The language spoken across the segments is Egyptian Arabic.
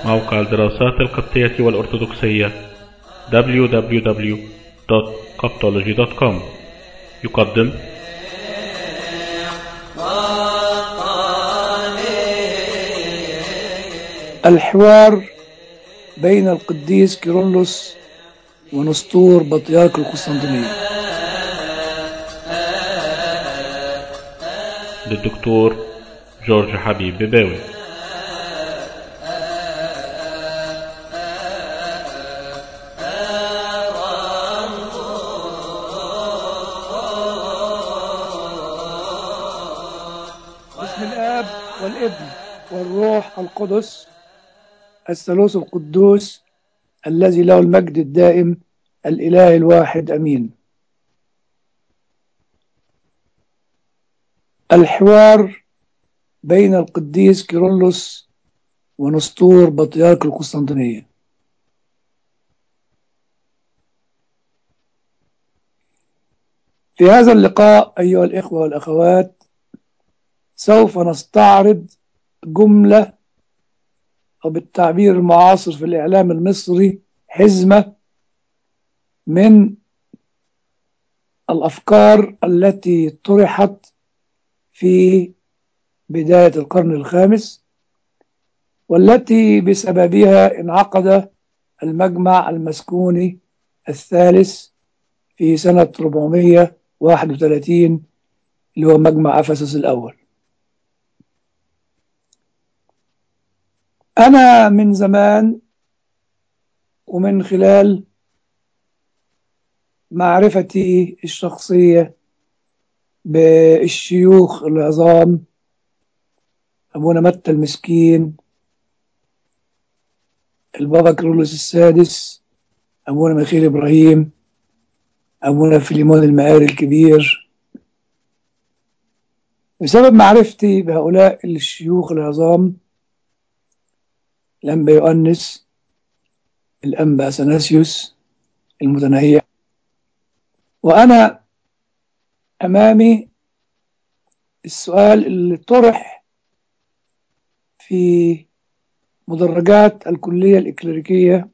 موقع الدراسات القبطية والأرثوذكسية www.coptology.com يقدم الحوار بين القديس كيرلس ونسطور بطريرك القسطنطينية للدكتور جورج حبيب بباوي بسم الآب والابن والروح القدس الثالوث القدوس الذي له المجد الدائم الإله الواحد أمين الحوار بين القديس كيرلس ونسطور بطريرك القسطنطينية في هذا اللقاء أيها الإخوة والأخوات سوف نستعرض جملة أو بالتعبير المعاصر في الإعلام المصري حزمة من الأفكار التي طرحت في بداية القرن الخامس والتي بسببها انعقد المجمع المسكوني الثالث في سنة 431 اللي هو مجمع أفسس الأول أنا من زمان ومن خلال معرفتي الشخصية بالشيوخ العظام أبونا متى المسكين البابا كرولوس السادس أبونا ميخيل إبراهيم أبونا فيليمون المعاري الكبير بسبب معرفتي بهؤلاء الشيوخ العظام الأنبا يؤنس الأنبا أثناسيوس المتنهي وأنا أمامي السؤال اللي طرح في مدرجات الكلية الإكليريكية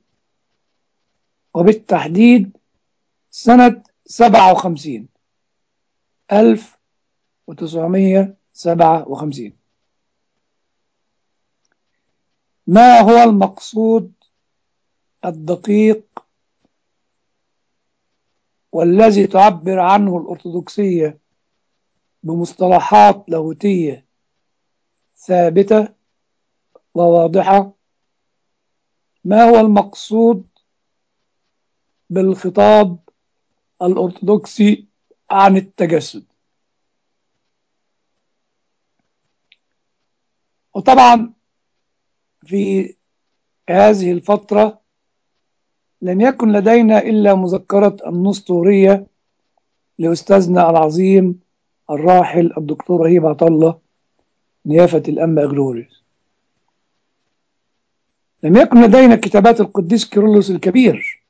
وبالتحديد سنة 57 1957 ما هو المقصود الدقيق والذي تعبر عنه الأرثوذكسية بمصطلحات لاهوتية ثابتة وواضحة ما هو المقصود بالخطاب الأرثوذكسي عن التجسد وطبعا في هذه الفترة لم يكن لدينا إلا مذكرة النسطورية لأستاذنا العظيم الراحل الدكتور رهيب عطلة نيافة الأنبا أغلوريوس لم يكن لدينا كتابات القديس كيرلس الكبير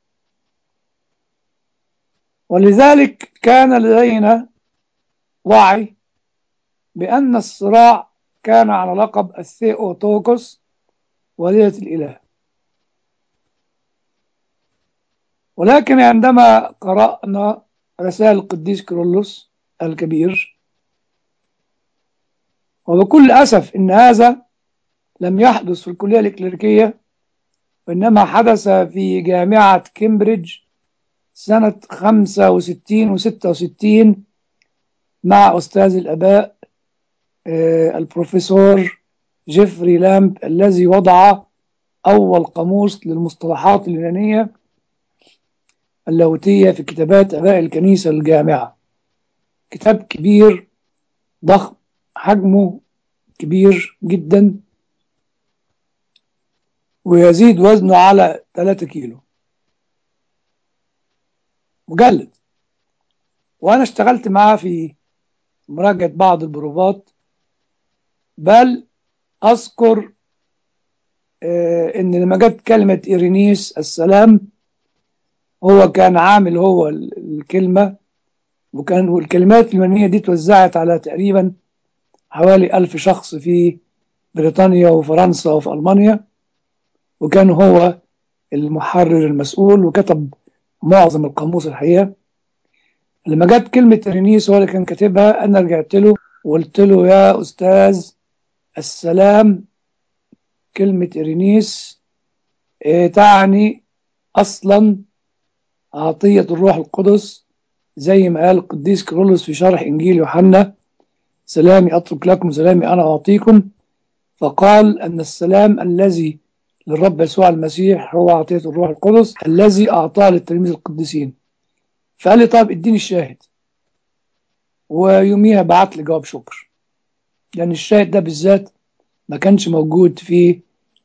ولذلك كان لدينا وعي بأن الصراع كان على لقب الثيوتوكوس وليلة الإله ولكن عندما قرأنا رسائل القديس كيرلس الكبير وبكل أسف إن هذا لم يحدث في الكلية الإكليريكية وإنما حدث في جامعة كامبريدج سنة 65 و 66 مع أستاذ الآباء البروفيسور جيفري لامب الذي وضع أول قاموس للمصطلحات اليونانية اللاهوتية في كتابات آباء الكنيسة الجامعة كتاب كبير ضخم حجمه كبير جدا ويزيد وزنه على 3 كيلو مجلد وأنا اشتغلت معاه في مراجعة بعض البروفات بل أذكر آه إن لما جت كلمة إيرينيس السلام هو كان عامل هو الكلمة وكان الكلمات اليونانية دي توزعت على تقريبا حوالي ألف شخص في بريطانيا وفرنسا وفي ألمانيا وكان هو المحرر المسؤول وكتب معظم القاموس الحقيقة لما جت كلمة إرينيس هو اللي كان كاتبها أنا رجعت له وقلت له يا أستاذ السلام كلمة إرينيس إيه تعني أصلا عطية الروح القدس زي ما قال القديس كيرلس في شرح إنجيل يوحنا سلامي أترك لكم سلامي أنا أعطيكم فقال أن السلام الذي للرب يسوع المسيح هو عطية الروح القدس الذي أعطاه للتلاميذ القديسين فقال لي طيب اديني الشاهد ويوميها بعت لي جواب شكر لأن الشاهد ده بالذات ما كانش موجود في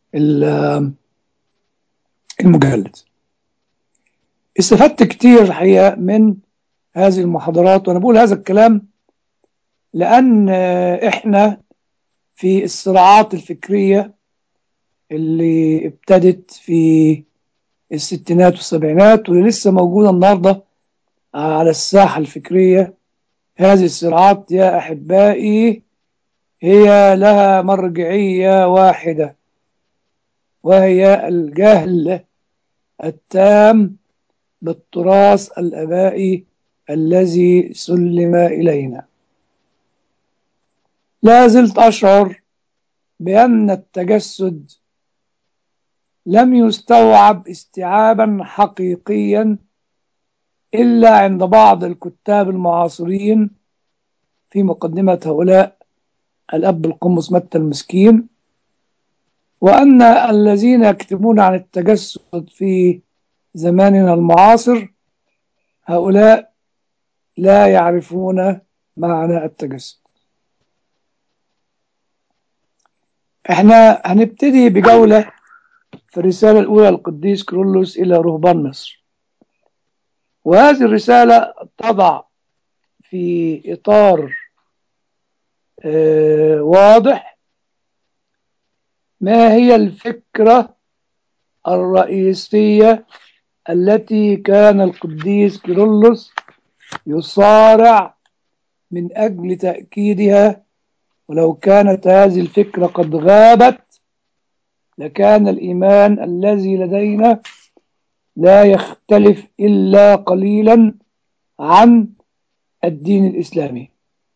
المجلد استفدت كتير الحقيقة من هذه المحاضرات وأنا بقول هذا الكلام لأن إحنا في الصراعات الفكرية اللي ابتدت في الستينات والسبعينات واللي لسه موجودة النهاردة على الساحة الفكرية هذه الصراعات يا أحبائي هي لها مرجعية واحدة وهي الجهل التام بالتراث الآبائي الذي سلم إلينا لا زلت أشعر بأن التجسد لم يستوعب استيعابا حقيقيا إلا عند بعض الكتاب المعاصرين في مقدمة هؤلاء الأب القمص متى المسكين وأن الذين يكتبون عن التجسد في زماننا المعاصر هؤلاء لا يعرفون معنى التجسد احنا هنبتدي بجولة في الرسالة الأولى للقديس كرولوس إلى رهبان مصر وهذه الرسالة تضع في إطار اه واضح ما هي الفكرة الرئيسية التي كان القديس كيرلس يصارع من أجل تأكيدها ولو كانت هذه الفكرة قد غابت لكان الإيمان الذي لدينا لا يختلف إلا قليلا عن الدين الإسلامي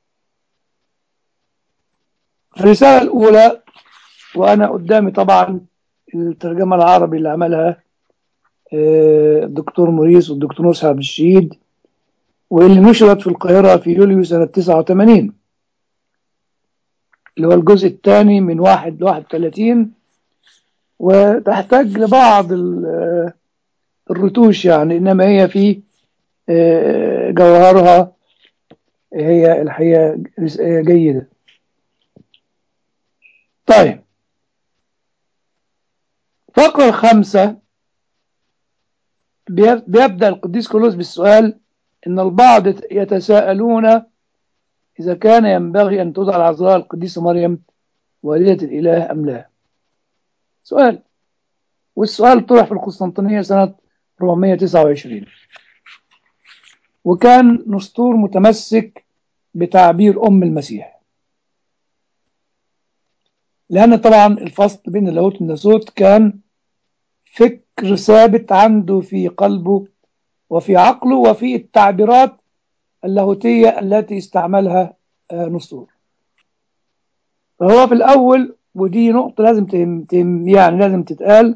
الرسالة الأولى وأنا قدامي طبعا الترجمة العربي اللي عملها الدكتور موريس والدكتور نصر عبد الشهيد واللي نشرت في القاهرة في يوليو سنة 89 اللي هو الجزء الثاني من واحد ل 31 وتحتاج لبعض الرتوش يعني إنما هي في جوهرها هي الحقيقة جيدة طيب فقرة خمسة بيبدأ القديس كولوس بالسؤال إن البعض يتساءلون إذا كان ينبغي أن تدعى العذراء القديسة مريم والدة الإله أم لا سؤال والسؤال طرح في القسطنطينية سنة 429 وكان نسطور متمسك بتعبير أم المسيح لأن طبعا الفصل بين اللاهوت والناسوت كان فكر ثابت عنده في قلبه وفي عقله وفي التعبيرات اللاهوتية التي استعملها نسطور فهو في الأول ودي نقطة لازم تهم تهم يعني لازم تتقال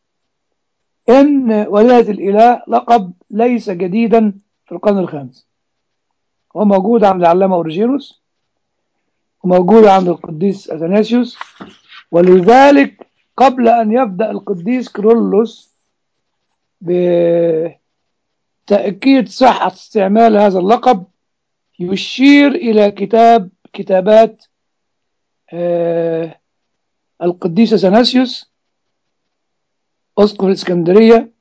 إن ولاية الإله لقب ليس جديدا في القرن الخامس هو موجود عند العلامة أوريجينوس وموجود عند القديس أثناسيوس ولذلك قبل أن يبدأ القديس كرولوس بتأكيد صحة استعمال هذا اللقب يشير إلى كتاب كتابات آه القديس أثناسيوس أسقف الإسكندرية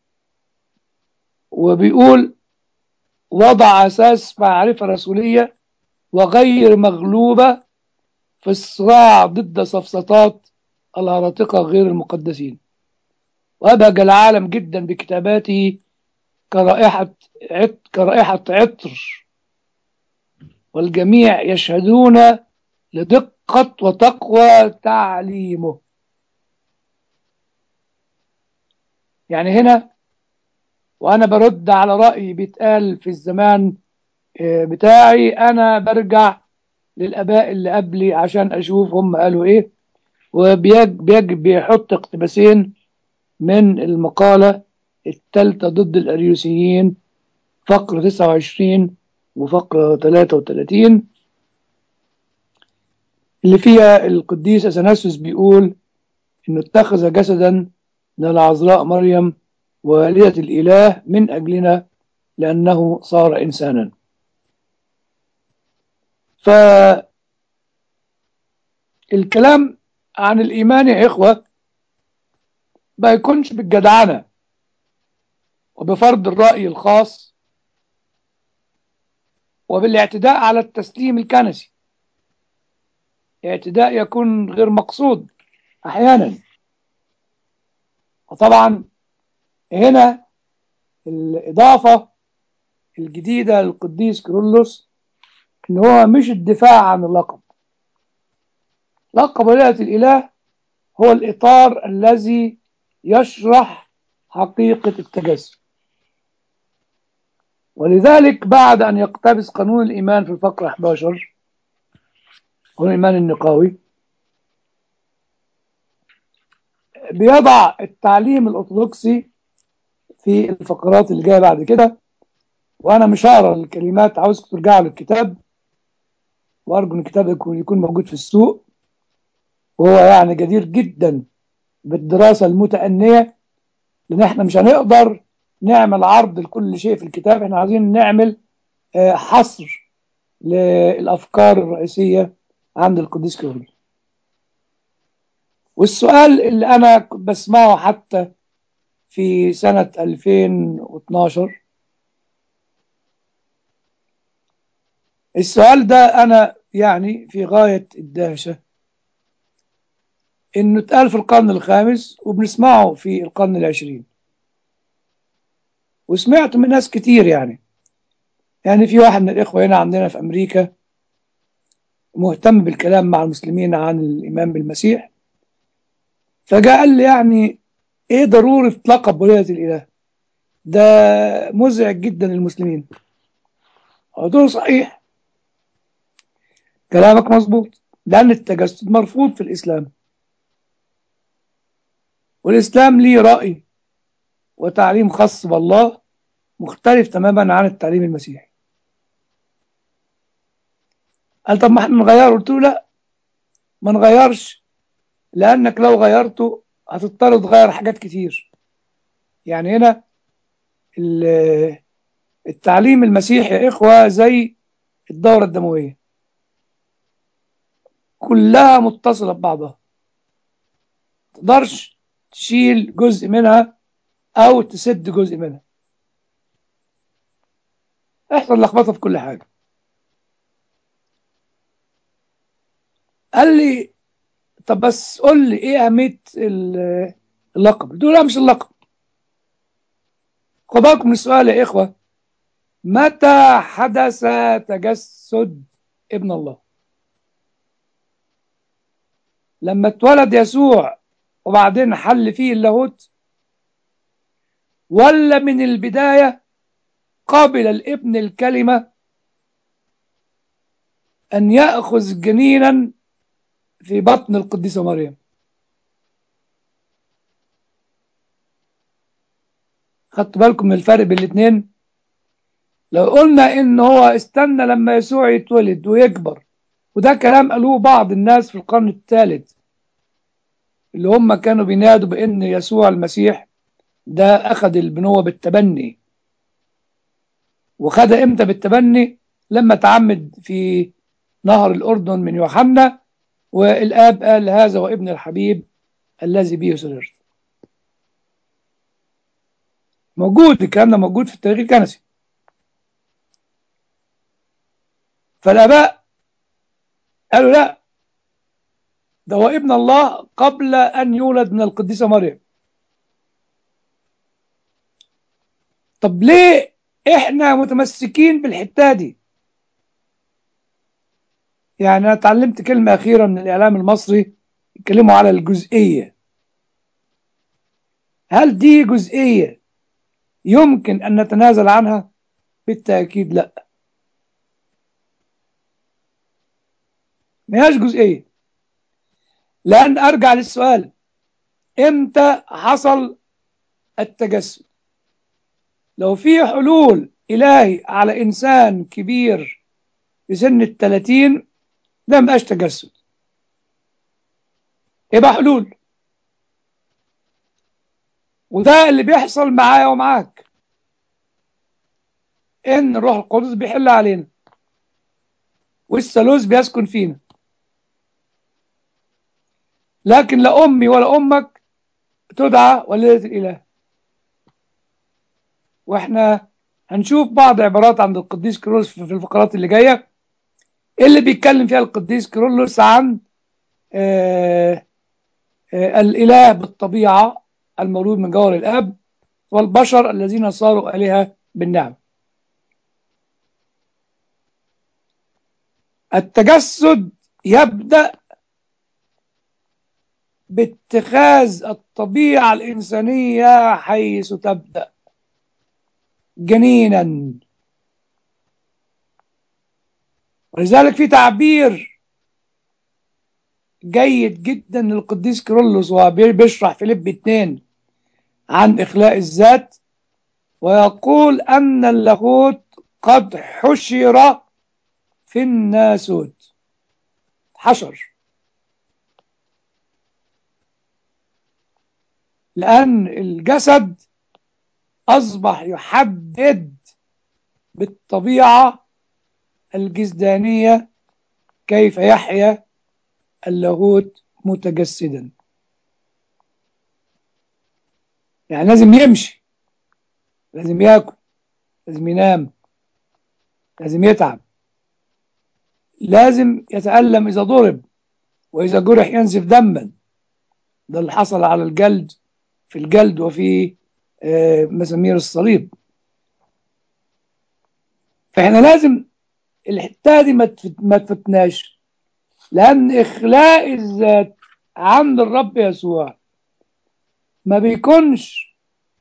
وبيقول وضع أساس معرفة رسولية وغير مغلوبة في الصراع ضد سفسطات الهرطقة غير المقدسين وأبهج العالم جدا بكتاباته كرائحة عط كرائحة عطر والجميع يشهدون لدقة وتقوى تعليمه يعني هنا وأنا برد على رأي بيتقال في الزمان آه، بتاعي أنا برجع للآباء اللي قبلي عشان أشوف هم قالوا إيه وبيجب بيحط اقتباسين من المقالة الثالثة ضد الأريوسيين فقرة 29 وفقرة 33 اللي فيها القديس أثناسيوس بيقول إنه اتخذ جسدا من العذراء مريم والدة الإله من أجلنا لأنه صار إنسانا فالكلام عن الإيمان يا إخوة ما يكونش بالجدعنة وبفرض الرأي الخاص وبالاعتداء على التسليم الكنسي اعتداء يكون غير مقصود أحيانا وطبعا هنا الإضافة الجديدة للقديس كيرلس إن هو مش الدفاع عن اللقب لقب ولاية الإله هو الإطار الذي يشرح حقيقة التجسد ولذلك بعد أن يقتبس قانون الإيمان في الفقرة 11 قانون الإيمان النقاوي بيضع التعليم الأرثوذكسي في الفقرات اللي جاية بعد كده وأنا مش هقرا الكلمات عاوزكم ترجعوا للكتاب وأرجو إن الكتاب يكون يكون موجود في السوق وهو يعني جدير جدا بالدراسة المتأنية لأن احنا مش هنقدر نعمل عرض لكل شيء في الكتاب احنا عايزين نعمل آه، حصر للأفكار الرئيسية عند القديس كيرلس والسؤال اللي أنا كنت بسمعه حتى في سنة 2012 السؤال ده أنا يعني في غاية الدهشة إنه اتقال في القرن الخامس وبنسمعه في القرن العشرين وسمعته من ناس كتير يعني يعني في واحد من الإخوة هنا عندنا في أمريكا مهتم بالكلام مع المسلمين عن الإيمان بالمسيح فجاء قال لي يعني إيه ضرورة لقب ولاية الإله ده مزعج جدا للمسلمين هو صحيح كلامك مظبوط لأن التجسد مرفوض في الإسلام والإسلام ليه رأي وتعليم خاص بالله مختلف تماما عن التعليم المسيحي قال طب ما احنا نغيره قلت له لا ما نغيرش لأنك لو غيرته هتضطر تغير حاجات كتير يعني هنا ال- التعليم المسيحي يا إخوة زي الدورة الدموية كلها متصلة ببعضها تقدرش تشيل جزء منها أو تسد جزء منها يحصل لخبطة في كل حاجة قال لي طب بس قول لي ايه أهمية ال- اللقب قلت له لا مش اللقب خد بالكم من السؤال يا إخوة متى حدث تجسد ابن الله لما اتولد يسوع وبعدين حل فيه اللاهوت ولا من البداية قابل الابن الكلمة أن يأخذ جنينا في بطن القديسة مريم خدتوا بالكم من الفرق بين الاثنين لو قلنا ان هو استنى لما يسوع يتولد ويكبر وده كلام قالوه بعض الناس في القرن الثالث اللي هم كانوا بينادوا بان يسوع المسيح ده اخذ البنوة بالتبني وخدها امتى بالتبني لما تعمد في نهر الاردن من يوحنا والاب قال هذا وابن الحبيب الذي به سررت موجود الكلام ده موجود في التاريخ الكنسي فالاباء قالوا لا ده هو ابن الله قبل ان يولد من القديسه مريم طب ليه احنا متمسكين بالحته دي يعني انا اتعلمت كلمه اخيره من الاعلام المصري يتكلموا على الجزئيه هل دي جزئية يمكن أن نتنازل عنها بالتأكيد لا ما هياش جزئية لأن أرجع للسؤال إمتى حصل التجسد لو في حلول إلهي على إنسان كبير في سن الثلاثين ده مبقاش تجسد يبقى حلول وده اللي بيحصل معايا ومعاك ان الروح القدس بيحل علينا والثالوث بيسكن فينا لكن لا امي ولا امك تدعى والدة الاله واحنا هنشوف بعض عبارات عند القديس كيرلس في الفقرات اللي جايه اللي بيتكلم فيها القديس كيرلس عن آه آه الاله بالطبيعه المولود من جوهر الاب والبشر الذين صاروا الهه بالنعم التجسد يبدا باتخاذ الطبيعه الانسانيه حيث تبدا جنينا ولذلك في تعبير جيد جدا للقديس كيرلس وهو بيشرح فيليب 2 عن إخلاء الذات ويقول أن اللاهوت قد حشر في الناسوت حشر لأن الجسد أصبح يحدد بالطبيعة الجسدانية كيف يحيا اللاهوت متجسدا يعني لازم يمشي لازم ياكل لازم ينام لازم يتعب لازم يتألم إذا ضرب وإذا جرح ينزف دما ده اللي حصل على الجلد في الجلد وفي مسامير الصليب فاحنا لازم الحته دي ما تفتناش لأن إخلاء الذات عند الرب يسوع ما بيكونش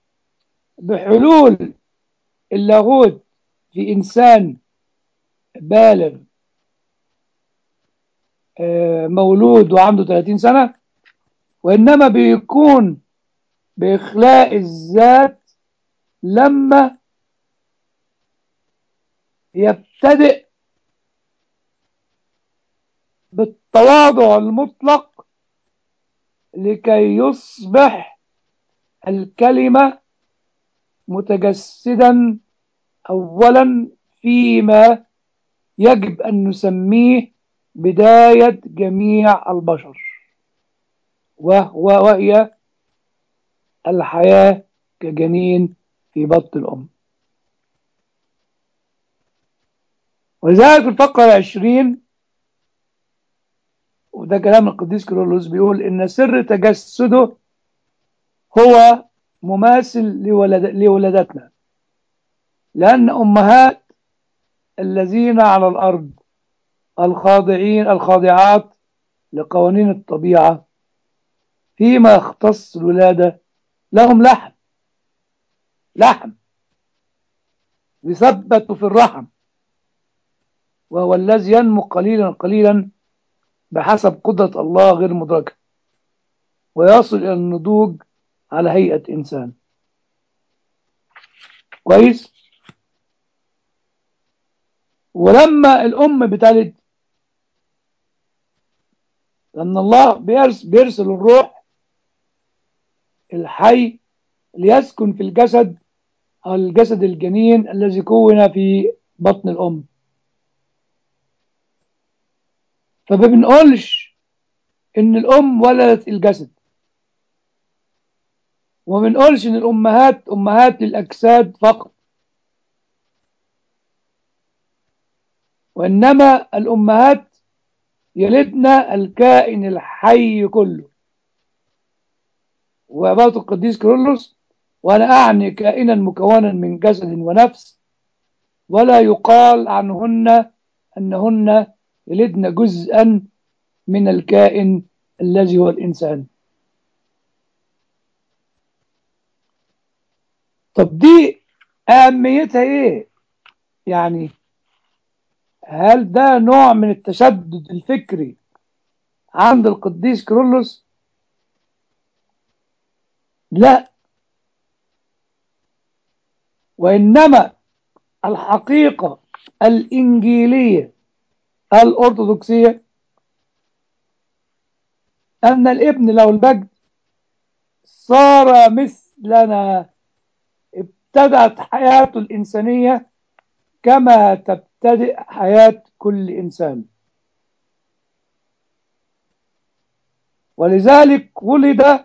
بحلول اللاهوت في إنسان بالغ مولود وعنده 30 سنة وإنما بيكون بإخلاء الذات لما يبتدئ بالتواضع المطلق لكي يصبح الكلمة متجسدا أولا فيما يجب أن نسميه بداية جميع البشر وهو وهي الحياة كجنين في بطن الأم ولذلك في الفقرة العشرين وده كلام القديس كيرلس بيقول إن سر تجسده هو مماثل لولد لولادتنا لأن أمهات الذين على الأرض الخاضعين الخاضعات لقوانين الطبيعة فيما يختص الولادة لهم لحم لحم يثبت في الرحم وهو الذي ينمو قليلا قليلا بحسب قدرة الله غير مدركة ويصل إلى النضوج على هيئة إنسان كويس ولما الأم بتلد لأن الله بيرسل الروح الحي ليسكن في الجسد أو الجسد الجنين الذي كون في بطن الأم فما بنقولش إن الأم ولدت الجسد وما بنقولش إن الأمهات أمهات للأجساد فقط وإنما الأمهات يلدن الكائن الحي كله وعبارة القديس كيرلس وأنا أعني كائنا مكونا من جسد ونفس ولا يقال عنهن أنهن يلدن جزءا من الكائن الذي هو الإنسان طب دي أهميتها إيه؟ يعني هل ده نوع من التشدد الفكري عند القديس كيرلس؟ لا وإنما الحقيقة الإنجيلية الأرثوذكسية أن الابن له المجد صار مثلنا ابتدأت حياته الإنسانية كما تبتدئ حياة كل إنسان ولذلك ولد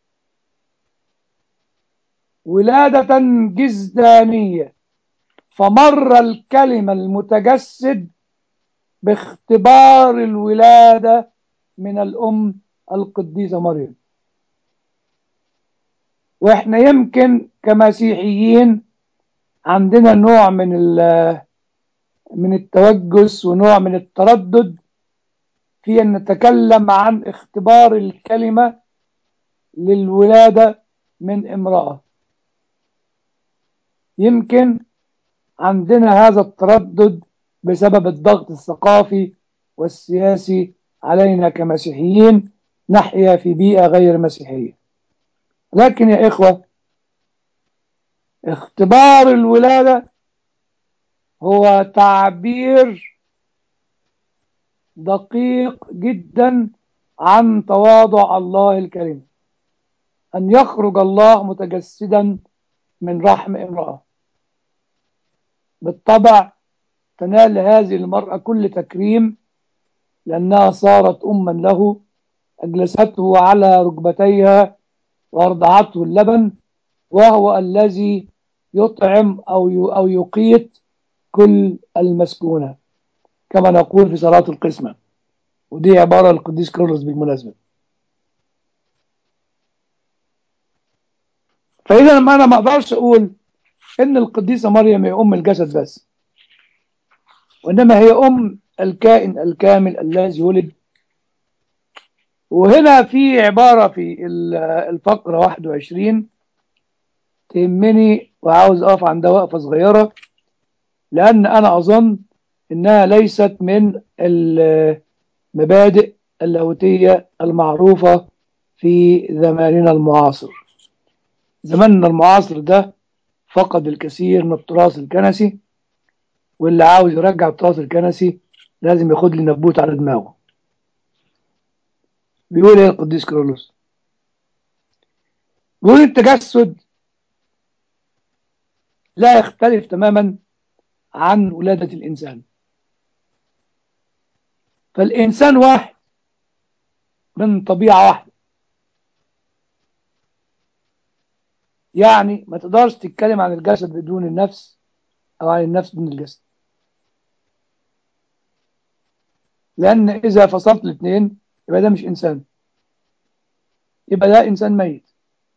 ولادة جزدانية فمر الكلمة المتجسد باختبار الولادة من الأم القديسة مريم واحنا يمكن كمسيحيين عندنا نوع من من التوجس ونوع من التردد في أن نتكلم عن اختبار الكلمة للولادة من امرأة يمكن عندنا هذا التردد بسبب الضغط الثقافي والسياسي علينا كمسيحيين نحيا في بيئة غير مسيحية لكن يا إخوة اختبار الولادة هو تعبير دقيق جدا عن تواضع الله الكريم أن يخرج الله متجسدا من رحم امرأة بالطبع تنال هذه المرأة كل تكريم لأنها صارت أما له أجلسته على ركبتيها وأرضعته اللبن وهو الذي يطعم أو أو يقيت كل المسكونة كما نقول في صلاة القسمة ودي عبارة للقديس كيرلس بالمناسبة فإذا ما أنا ما أقدرش أقول إن القديسة مريم هي أم الجسد بس وإنما هي أم الكائن الكامل الذي ولد وهنا في عبارة في الفقرة 21 تهمني وعاوز أقف عندها وقفة صغيرة لأن أنا أظن إنها ليست من المبادئ اللاهوتية المعروفة في زماننا المعاصر زماننا المعاصر ده فقد الكثير من التراث الكنسي واللي عاوز يرجع التراث الكنسي لازم ياخد لي نبوت على دماغه بيقول ايه القديس كيرلس بيقول التجسد لا يختلف تماما عن ولادة الإنسان فالإنسان واحد من طبيعة واحدة يعني ما تقدرش تتكلم عن الجسد بدون النفس أو عن النفس بدون الجسد لأن إذا فصلت الاثنين يبقى ده مش إنسان يبقى ده إنسان ميت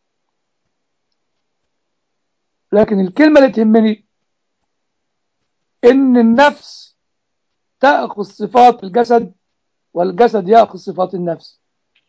لكن الكلمة اللي تهمني إن النفس تأخذ صفات الجسد والجسد يأخذ صفات النفس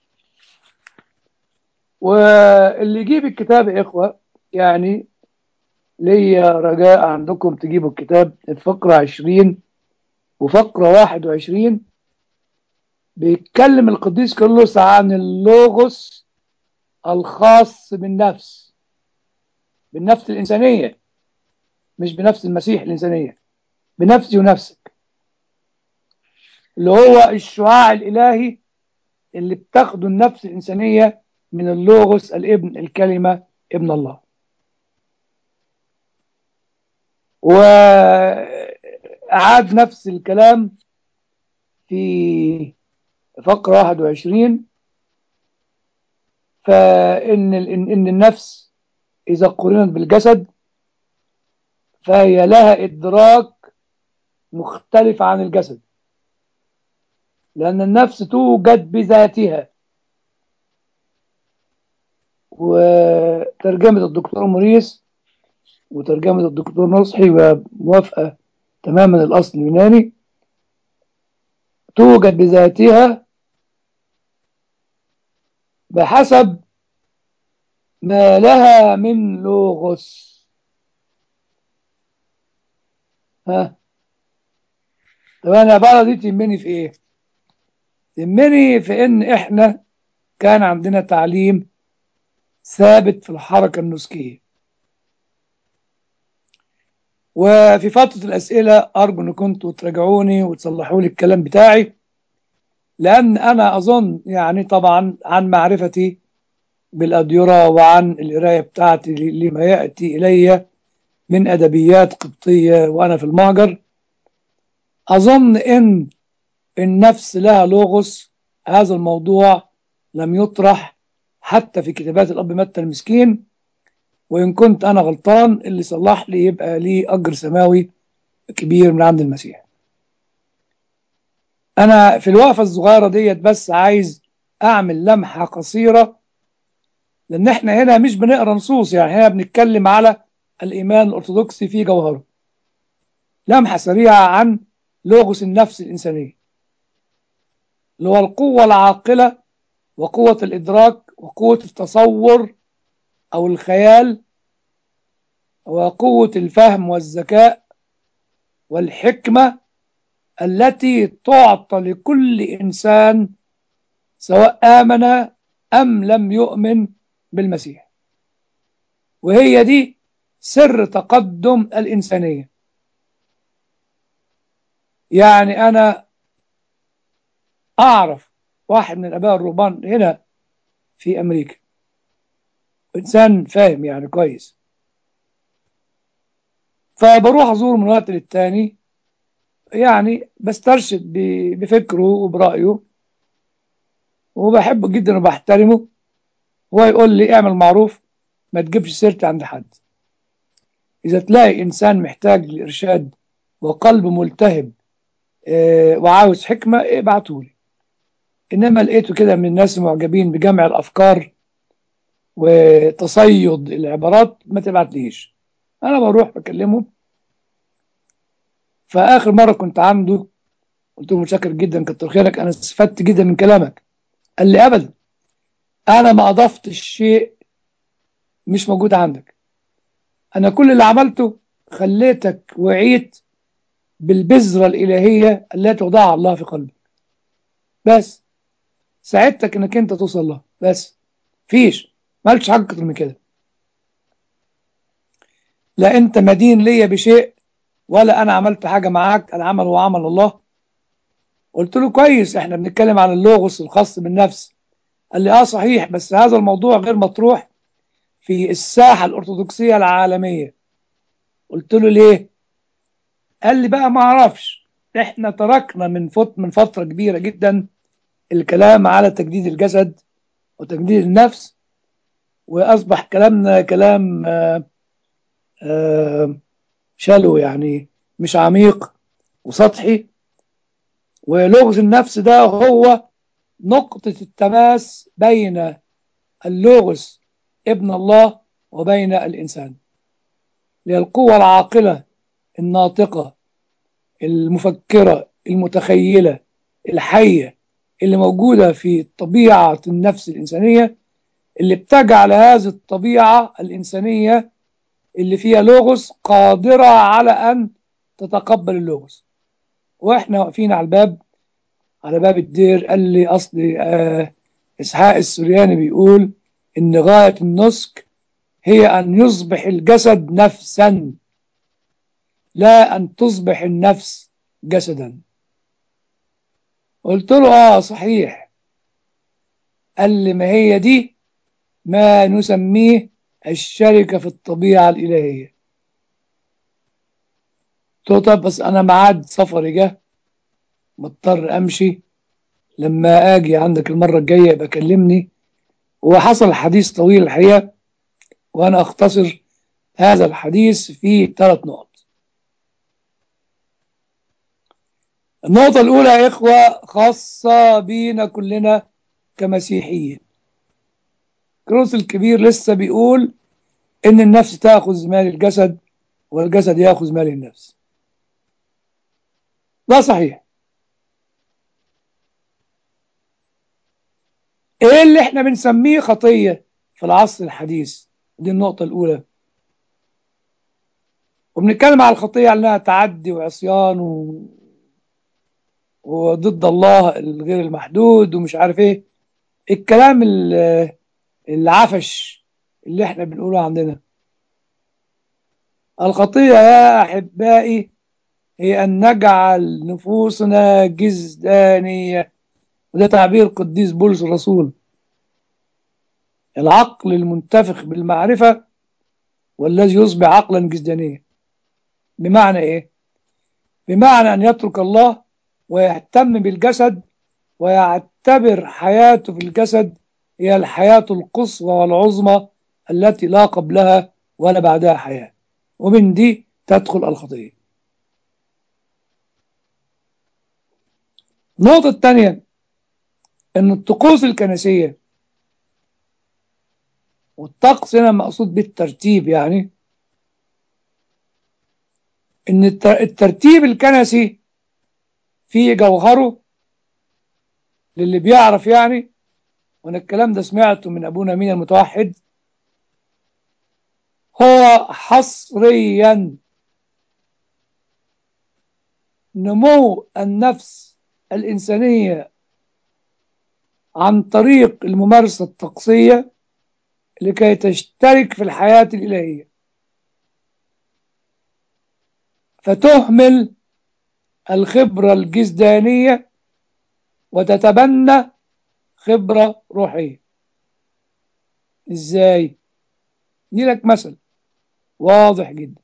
واللي يجيب الكتاب يا إخوة يعني ليا رجاء عندكم تجيبوا الكتاب الفقرة 20 وفقرة 21 بيتكلم القديس كيرلس عن اللوغوس الخاص بالنفس بالنفس الإنسانية مش بنفس المسيح الإنسانية بنفسي ونفسك اللي هو الشعاع الإلهي اللي بتاخده النفس الإنسانية من اللوغوس الابن الكلمة ابن الله وأعاد نفس الكلام في فقرة 21 فإن إن النفس إذا قرنت بالجسد فهي لها إدراك مختلف عن الجسد لأن النفس توجد بذاتها وترجمة الدكتور موريس وترجمة الدكتور نصحي وموافقة تماما الأصل اليوناني توجد بذاتها بحسب ما لها من لوغوس ها طب انا العباره دي تهمني في ايه تهمني في ان احنا كان عندنا تعليم ثابت في الحركه النسكيه وفي فتره الاسئله ارجو ان كنتوا تراجعوني وتصلحوا لي الكلام بتاعي لان انا اظن يعني طبعا عن معرفتي بالاديره وعن القرايه بتاعتي لما ياتي الي من ادبيات قبطيه وانا في المهجر اظن ان النفس لها لوغوس هذا الموضوع لم يطرح حتى في كتابات الاب متى المسكين وان كنت انا غلطان اللي صلح لي يبقى لي اجر سماوي كبير من عند المسيح انا في الوقفه الصغيره ديت بس عايز اعمل لمحه قصيره لان احنا هنا مش بنقرا نصوص يعني هنا بنتكلم على الايمان الارثوذكسي في جوهره لمحه سريعه عن لوغوس النفس الانسانيه اللي هو القوه العاقله وقوه الادراك وقوه التصور او الخيال وقوه الفهم والذكاء والحكمه التي تعطى لكل انسان سواء امن ام لم يؤمن بالمسيح وهي دي سر تقدم الانسانيه يعني انا اعرف واحد من الاباء الرهبان هنا في امريكا انسان فاهم يعني كويس فبروح ازوره من وقت للتاني يعني بسترشد بفكره وبرايه وبحبه جدا وبحترمه هو يقول لي اعمل معروف ما تجيبش سيرتي عند حد اذا تلاقي انسان محتاج لارشاد وقلب ملتهب اه وعاوز حكمه ابعتولي انما لقيته كده من الناس معجبين بجمع الافكار وتصيد العبارات ما تبعتليش انا بروح بكلمه فاخر مره كنت عنده قلت له متشكر جدا كتر خيرك انا استفدت جدا من كلامك قال لي ابدا انا ما اضفتش شيء مش موجود عندك انا كل اللي عملته خليتك وعيت بالبذرة الإلهية التي وضعها الله في قلبك بس ساعدتك انك انت توصل لها بس فيش ما قلتش حاجة اكتر من كده لا انت مدين ليا بشيء ولا انا عملت حاجة معاك العمل هو عمل الله قلت له كويس احنا بنتكلم عن اللوغوس الخاص بالنفس قال لي اه صحيح بس هذا الموضوع غير مطروح في الساحة الأرثوذكسية العالمية قلت له ليه قال لي بقى ما اعرفش احنا تركنا من فت من فترة كبيرة جدا الكلام على تجديد الجسد وتجديد النفس وأصبح كلامنا كلام آآ آآ شلو يعني مش عميق وسطحي ولغز النفس ده هو نقطة التماس بين اللغز ابن الله وبين الإنسان للقوة العاقلة الناطقة المفكرة المتخيلة الحية اللي موجودة في طبيعة النفس الإنسانية اللي بتجعل هذه الطبيعة الإنسانية اللي فيها لغز قادرة على أن تتقبل اللغز وإحنا واقفين على الباب على باب الدير قال لي أصلي آه إسحاق السورياني بيقول إن غاية النسك هي أن يصبح الجسد نفسا لا أن تصبح النفس جسدا قلت له آه صحيح قال لي ما هي دي ما نسميه الشركة في الطبيعة الإلهية قلت له طب بس أنا معاد سفري جه مضطر أمشي لما أجي عندك المرة الجاية يبقى كلمني وحصل حديث طويل الحقيقة وأنا أختصر هذا الحديث في ثلاث نقط النقطة الأولى يا إخوة خاصة بينا كلنا كمسيحيين كروس الكبير لسه بيقول إن النفس تأخذ مال الجسد والجسد يأخذ مال النفس ده صحيح إيه اللي إحنا بنسميه خطية في العصر الحديث دي النقطة الأولى وبنتكلم على الخطية انها تعدي وعصيان و... وضد الله الغير المحدود ومش عارف ايه الكلام ال- العفش اللي احنا بنقوله عندنا الخطية يا أحبائي هي أن نجعل نفوسنا جزدانية وده تعبير القديس بولس الرسول العقل المنتفخ بالمعرفة والذي يصبح عقلا جزدانيا بمعنى إيه؟ بمعنى أن يترك الله ويهتم بالجسد ويعتبر حياته في الجسد هي الحياة القصوى والعظمى التي لا قبلها ولا بعدها حياة ومن دي تدخل الخطية النقطة الثانية أن الطقوس الكنسية والطقس هنا مقصود بالترتيب يعني أن الت- الترتيب الكنسي فيه جوهره للي بيعرف يعني وانا الكلام ده سمعته من ابونا مين المتوحد هو حصريا نمو النفس الإنسانية عن طريق الممارسة الطقسية لكي تشترك في الحياة الإلهية فتهمل الخبرة الجسدانية وتتبنى خبرة روحية ازاي دي لك مثل واضح جدا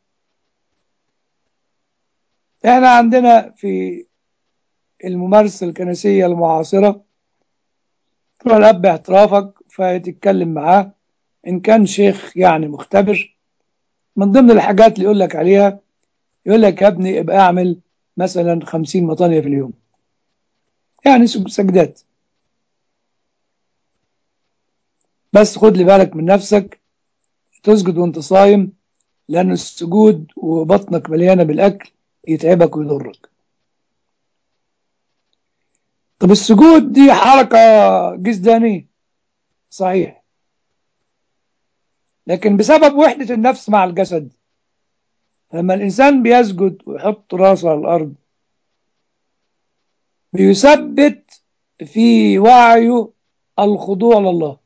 احنا عندنا في الممارسة الكنسية المعاصرة تروح الأب اعترافك فتتكلم معاه إن كان شيخ يعني مختبر من ضمن الحاجات اللي يقول لك عليها يقول لك يا ابني ابقى اعمل مثلا خمسين مطانية في اليوم يعني سجدات بس خد لي بالك من نفسك تسجد وانت صايم لأن السجود وبطنك مليانة بالأكل يتعبك ويضرك طب السجود دي حركة جسدانية صحيح لكن بسبب وحدة النفس مع الجسد لما الإنسان بيسجد ويحط راسه على الأرض بيثبت في وعيه الخضوع لله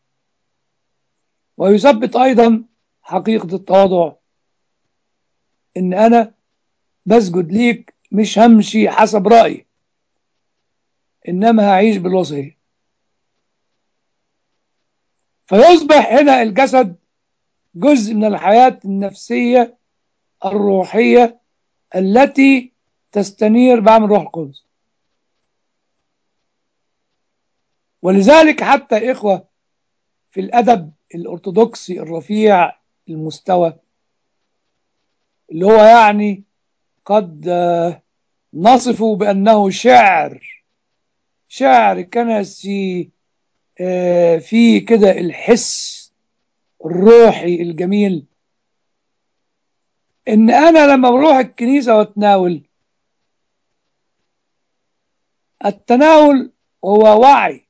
ويثبت أيضا حقيقة التواضع إن أنا بسجد ليك مش همشي حسب رأيي إنما هعيش بالوصية فيصبح هنا الجسد جزء من الحياة النفسية الروحية التي تستنير بعمل روح القدس ولذلك حتى إخوة في الأدب الأرثوذكسي الرفيع المستوى اللي هو يعني قد نصفه بأنه شعر شعر كنسي فيه كده الحس الروحي الجميل ان انا لما بروح الكنيسة واتناول التناول هو وعي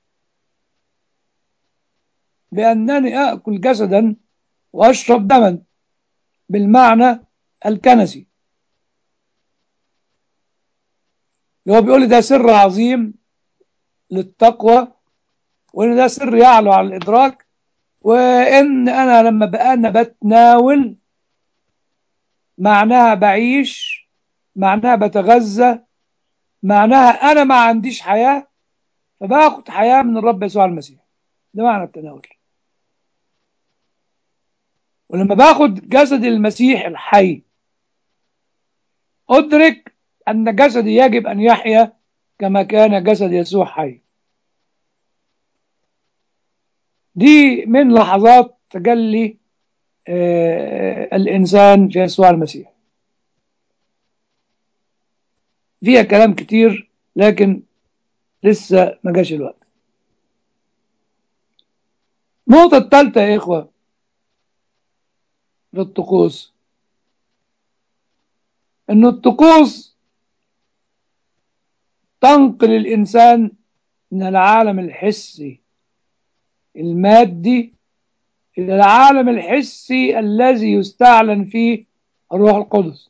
بأنني أأكل جسدا وأشرب دما بالمعنى الكنسي اللي هو بيقول ده سر عظيم للتقوى وإن ده سر يعلو على الإدراك وإن أنا لما بقى أنا بتناول معناها بعيش معناها بتغذى معناها أنا ما عنديش حياة فباخد حياة من الرب يسوع المسيح ده معنى التناول ولما باخد جسد المسيح الحي أدرك أن جسدي يجب أن يحيا كما كان جسد يسوع حي دي من لحظات تجلي آه الإنسان في يسوع المسيح فيها كلام كتير لكن لسه ما جاش الوقت النقطة الثالثة يا إخوة في الطقوس إن الطقوس تنقل الإنسان من العالم الحسي المادي إلى العالم الحسي الذي يستعلن فيه الروح القدس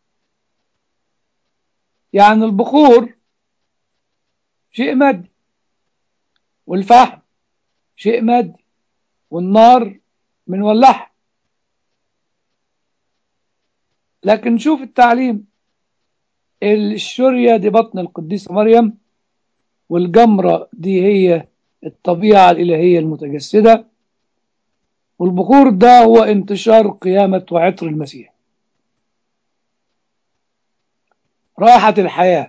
يعني البخور شيء مادي والفحم شيء مادي والنار بنولعها لكن شوف التعليم الشرية دي بطن القديسة مريم والجمرة دي هي الطبيعة الإلهية المتجسدة والبخور ده هو انتشار قيامة وعطر المسيح راحة الحياة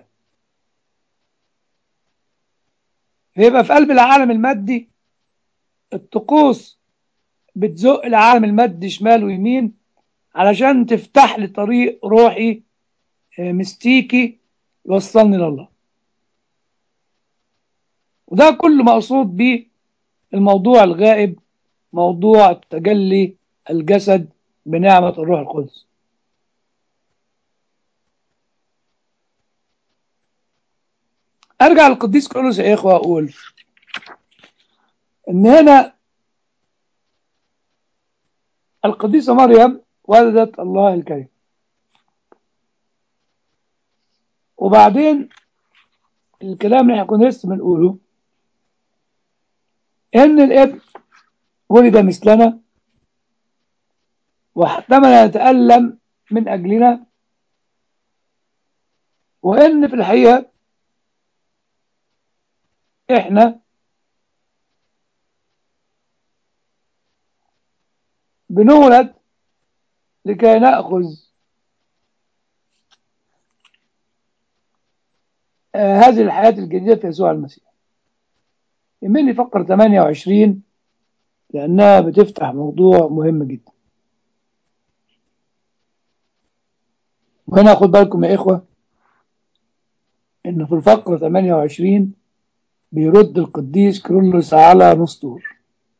فيبقى في قلب العالم المادي الطقوس بتزق العالم المادي شمال ويمين علشان تفتح لي طريق روحي مستيكي يوصلني لله وده كل مقصود به الموضوع الغائب موضوع تجلي الجسد بنعمة الروح القدس ارجع للقديس كرولوس يا اخوه اقول ان هنا القديسه مريم ولدت الله الكريم وبعدين الكلام اللي احنا كنا لسه بنقوله ان الابن ولد مثلنا واحتمل يتألم من أجلنا وإن في الحقيقة إحنا بنولد لكي نأخذ آه هذه الحياة الجديدة في يسوع المسيح يمني فقرة 28 لأنها بتفتح موضوع مهم جدا وهنا خد بالكم يا إخوة إن في الفقرة 28 بيرد القديس كرولوس على نسطور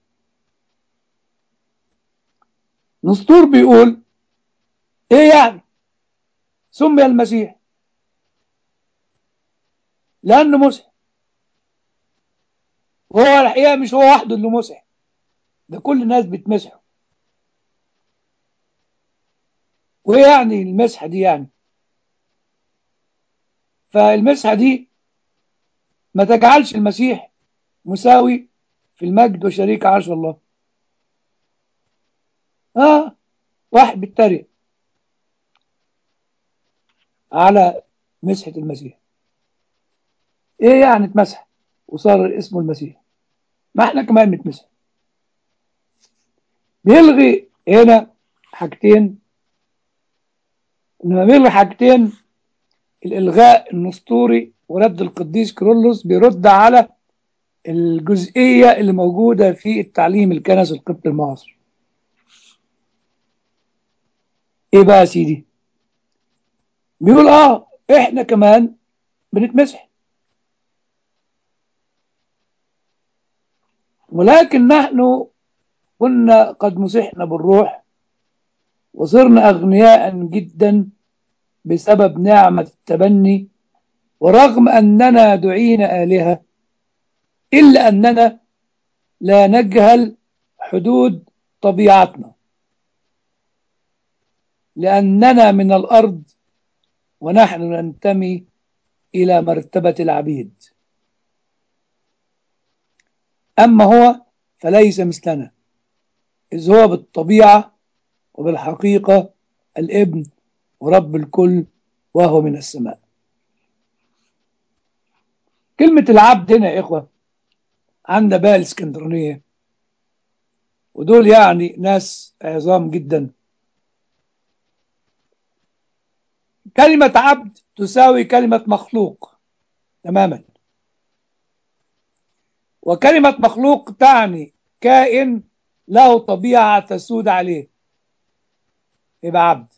نسطور بيقول إيه يعني سمي المسيح لأنه مسح وهو الحقيقة مش هو وحده اللي مسح ده كل الناس بتمسحه وايه يعني المسحة دي يعني فالمسحة دي ما تجعلش المسيح مساوي في المجد وشريك عرش الله اه واحد بيتريق على مسحة المسيح ايه يعني اتمسح وصار اسمه المسيح ما احنا كمان نتمسح بيلغي هنا حاجتين انما بيلغي حاجتين الالغاء النسطوري ورد القديس كرولوس بيرد على الجزئية اللي موجودة في التعليم الكنسي القبطي المعاصر ايه بقى يا سيدي بيقول اه احنا كمان بنتمسح ولكن نحن كنا قد مسحنا بالروح وصرنا أغنياء جدا بسبب نعمة التبني ورغم أننا دعينا آلهة إلا أننا لا نجهل حدود طبيعتنا لأننا من الأرض ونحن ننتمي إلى مرتبة العبيد أما هو فليس مثلنا إذ هو بالطبيعة وبالحقيقة الابن ورب الكل وهو من السماء كلمة العبد هنا يا إخوة عند بقى الإسكندرانية ودول يعني ناس عظام جدا كلمة عبد تساوي كلمة مخلوق تماما وكلمة مخلوق تعني كائن له طبيعة تسود عليه يبقى عبد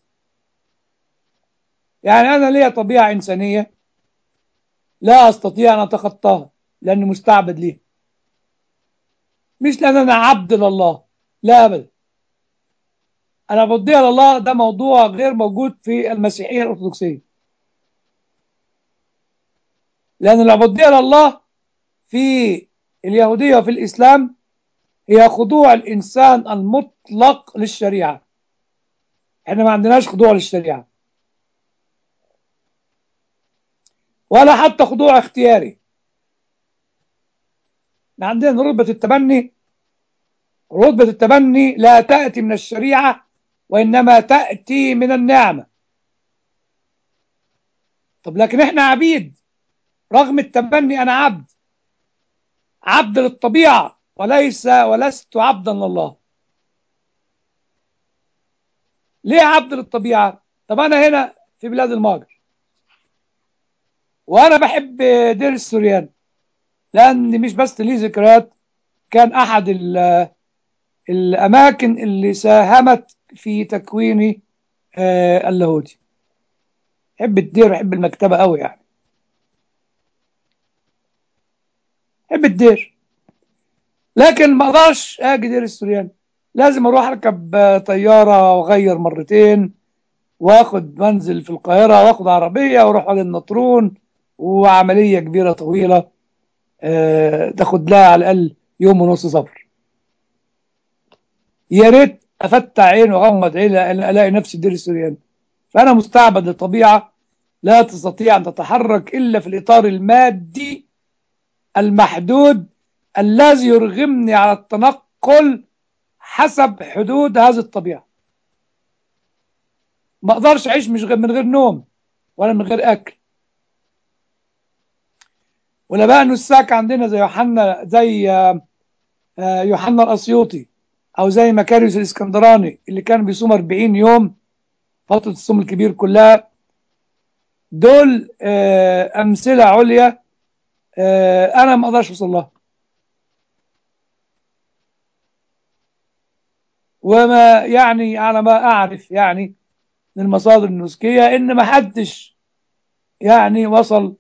يعني أنا ليا طبيعة إنسانية لا أستطيع أن أتخطاها لأني مستعبد ليه مش لأن أنا عبد لله لا أبدا أنا بديها لله ده موضوع غير موجود في المسيحية الأرثوذكسية لأن العبودية لله في اليهودية وفي الإسلام هي خضوع الإنسان المطلق للشريعة احنا ما عندناش خضوع للشريعة ولا حتى خضوع اختياري احنا عندنا رتبة التبني رتبة التبني لا تأتي من الشريعة وإنما تأتي من النعمة طب لكن احنا عبيد رغم التبني أنا عبد عبد للطبيعة وليس ولست عبدا لله ليه عبد للطبيعة طب أنا هنا في بلاد المهجر وأنا بحب دير السوريان لأن مش بس ليه ذكريات كان أحد الأماكن اللي ساهمت في تكويني آه اللاهوتي حب الدير وحب المكتبة قوي يعني حب الدير لكن ما اقدرش اجي دير السوريان لازم اروح اركب طياره واغير مرتين واخد منزل في القاهره واخد عربيه واروح على النطرون وعمليه كبيره طويله أه تاخد لها على الاقل يوم ونص سفر يا ريت افتح عين واغمض عين الاقي نفسي دير السوريان فانا مستعبد للطبيعه لا تستطيع ان تتحرك الا في الاطار المادي المحدود الذي يرغمني على التنقل حسب حدود هذه الطبيعة ما اقدرش اعيش مش غير من غير نوم ولا من غير اكل ولا بقى نساك عندنا زي يوحنا زي يوحنا الاسيوطي او زي مكاريوس الاسكندراني اللي كان بيصوم 40 يوم فترة الصوم الكبير كلها دول امثلة عليا انا ما اقدرش اوصل لها وما يعني على ما اعرف يعني من المصادر النسكيه ان ما حدش يعني وصل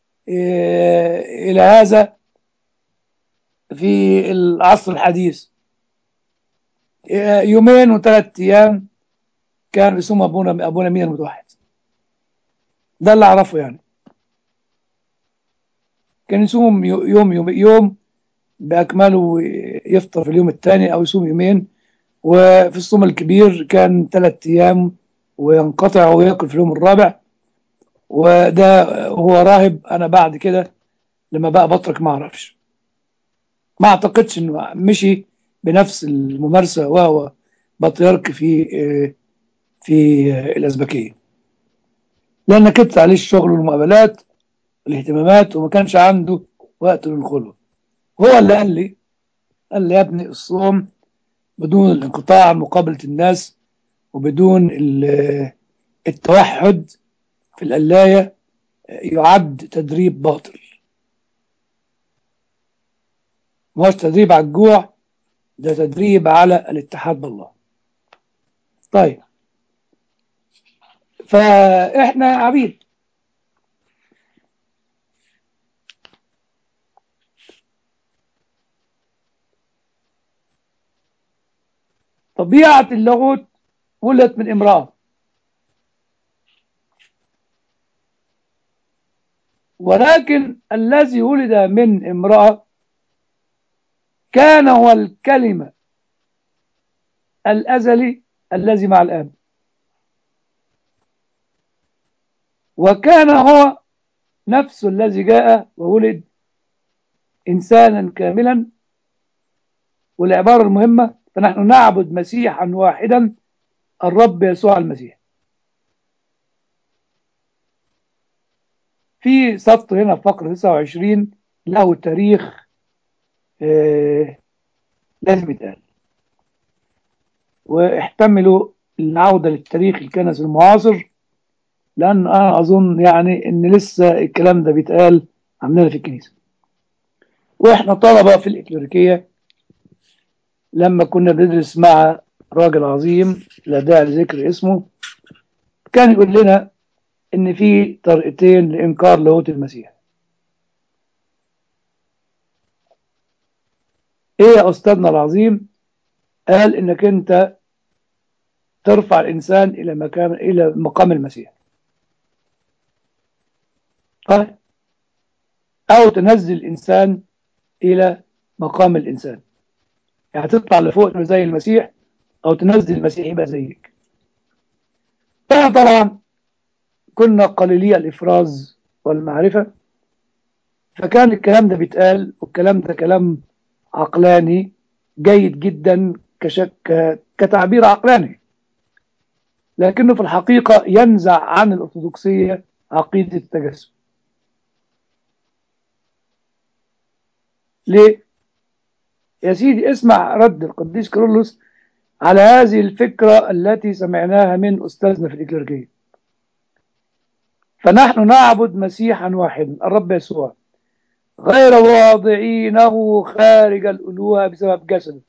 الى هذا في العصر الحديث يومين وثلاث ايام كان يصوم ابونا ابونا مين المتوحد ده اللي اعرفه يعني كان يصوم يوم يوم يوم باكمله ويفطر في اليوم الثاني او يصوم يومين وفي الصوم الكبير كان ثلاث ايام وينقطع وياكل في اليوم الرابع وده هو راهب انا بعد كده لما بقى بطرك ما اعرفش ما اعتقدش انه مشي بنفس الممارسه وهو بطريرك في في الازبكيه لان كنت عليه الشغل والمقابلات والاهتمامات وما كانش عنده وقت للخلوه هو اللي قال لي قال لي يا ابني الصوم بدون الانقطاع عن مقابلة الناس وبدون التوحد في القلاية يعد تدريب باطل ما هوش تدريب على الجوع ده تدريب على الاتحاد بالله طيب فاحنا عبيد طبيعة اللاهوت ولدت من امرأة ولكن الذي ولد من امرأة كان هو الكلمة الأزلي الذي مع الآب وكان هو نفسه الذي جاء وولد إنسانا كاملا والعبارة المهمة فنحن نعبد مسيحا واحدا الرب يسوع المسيح في سطر هنا في فقرة 29 له تاريخ آه لازم يتقال واحتملوا العودة للتاريخ الكنسي المعاصر لأن أنا أظن يعني إن لسه الكلام ده بيتقال عندنا في الكنيسة وإحنا طلبة في الإكليريكية لما كنا بندرس مع راجل عظيم لا داعي لذكر اسمه كان يقول لنا ان في طريقتين لانكار لاهوت المسيح ايه يا استاذنا العظيم قال انك انت ترفع الانسان الى مكان الى مقام المسيح قال او تنزل الانسان الى مقام الانسان يعني تطلع لفوق زي المسيح او تنزل المسيح يبقى زيك طبعا كنا قليلي الإفراز والمعرفة فكان الكلام ده بيتقال والكلام ده كلام عقلاني جيد جدا كشك كتعبير عقلاني لكنه في الحقيقة ينزع عن الأرثوذكسية عقيدة التجسد ليه؟ يا سيدي اسمع رد القديس كيرلس على هذه الفكرة التي سمعناها من أستاذنا في الإكليركية فنحن نعبد مسيحا واحدا الرب يسوع غير واضعينه خارج الألوهة بسبب جسده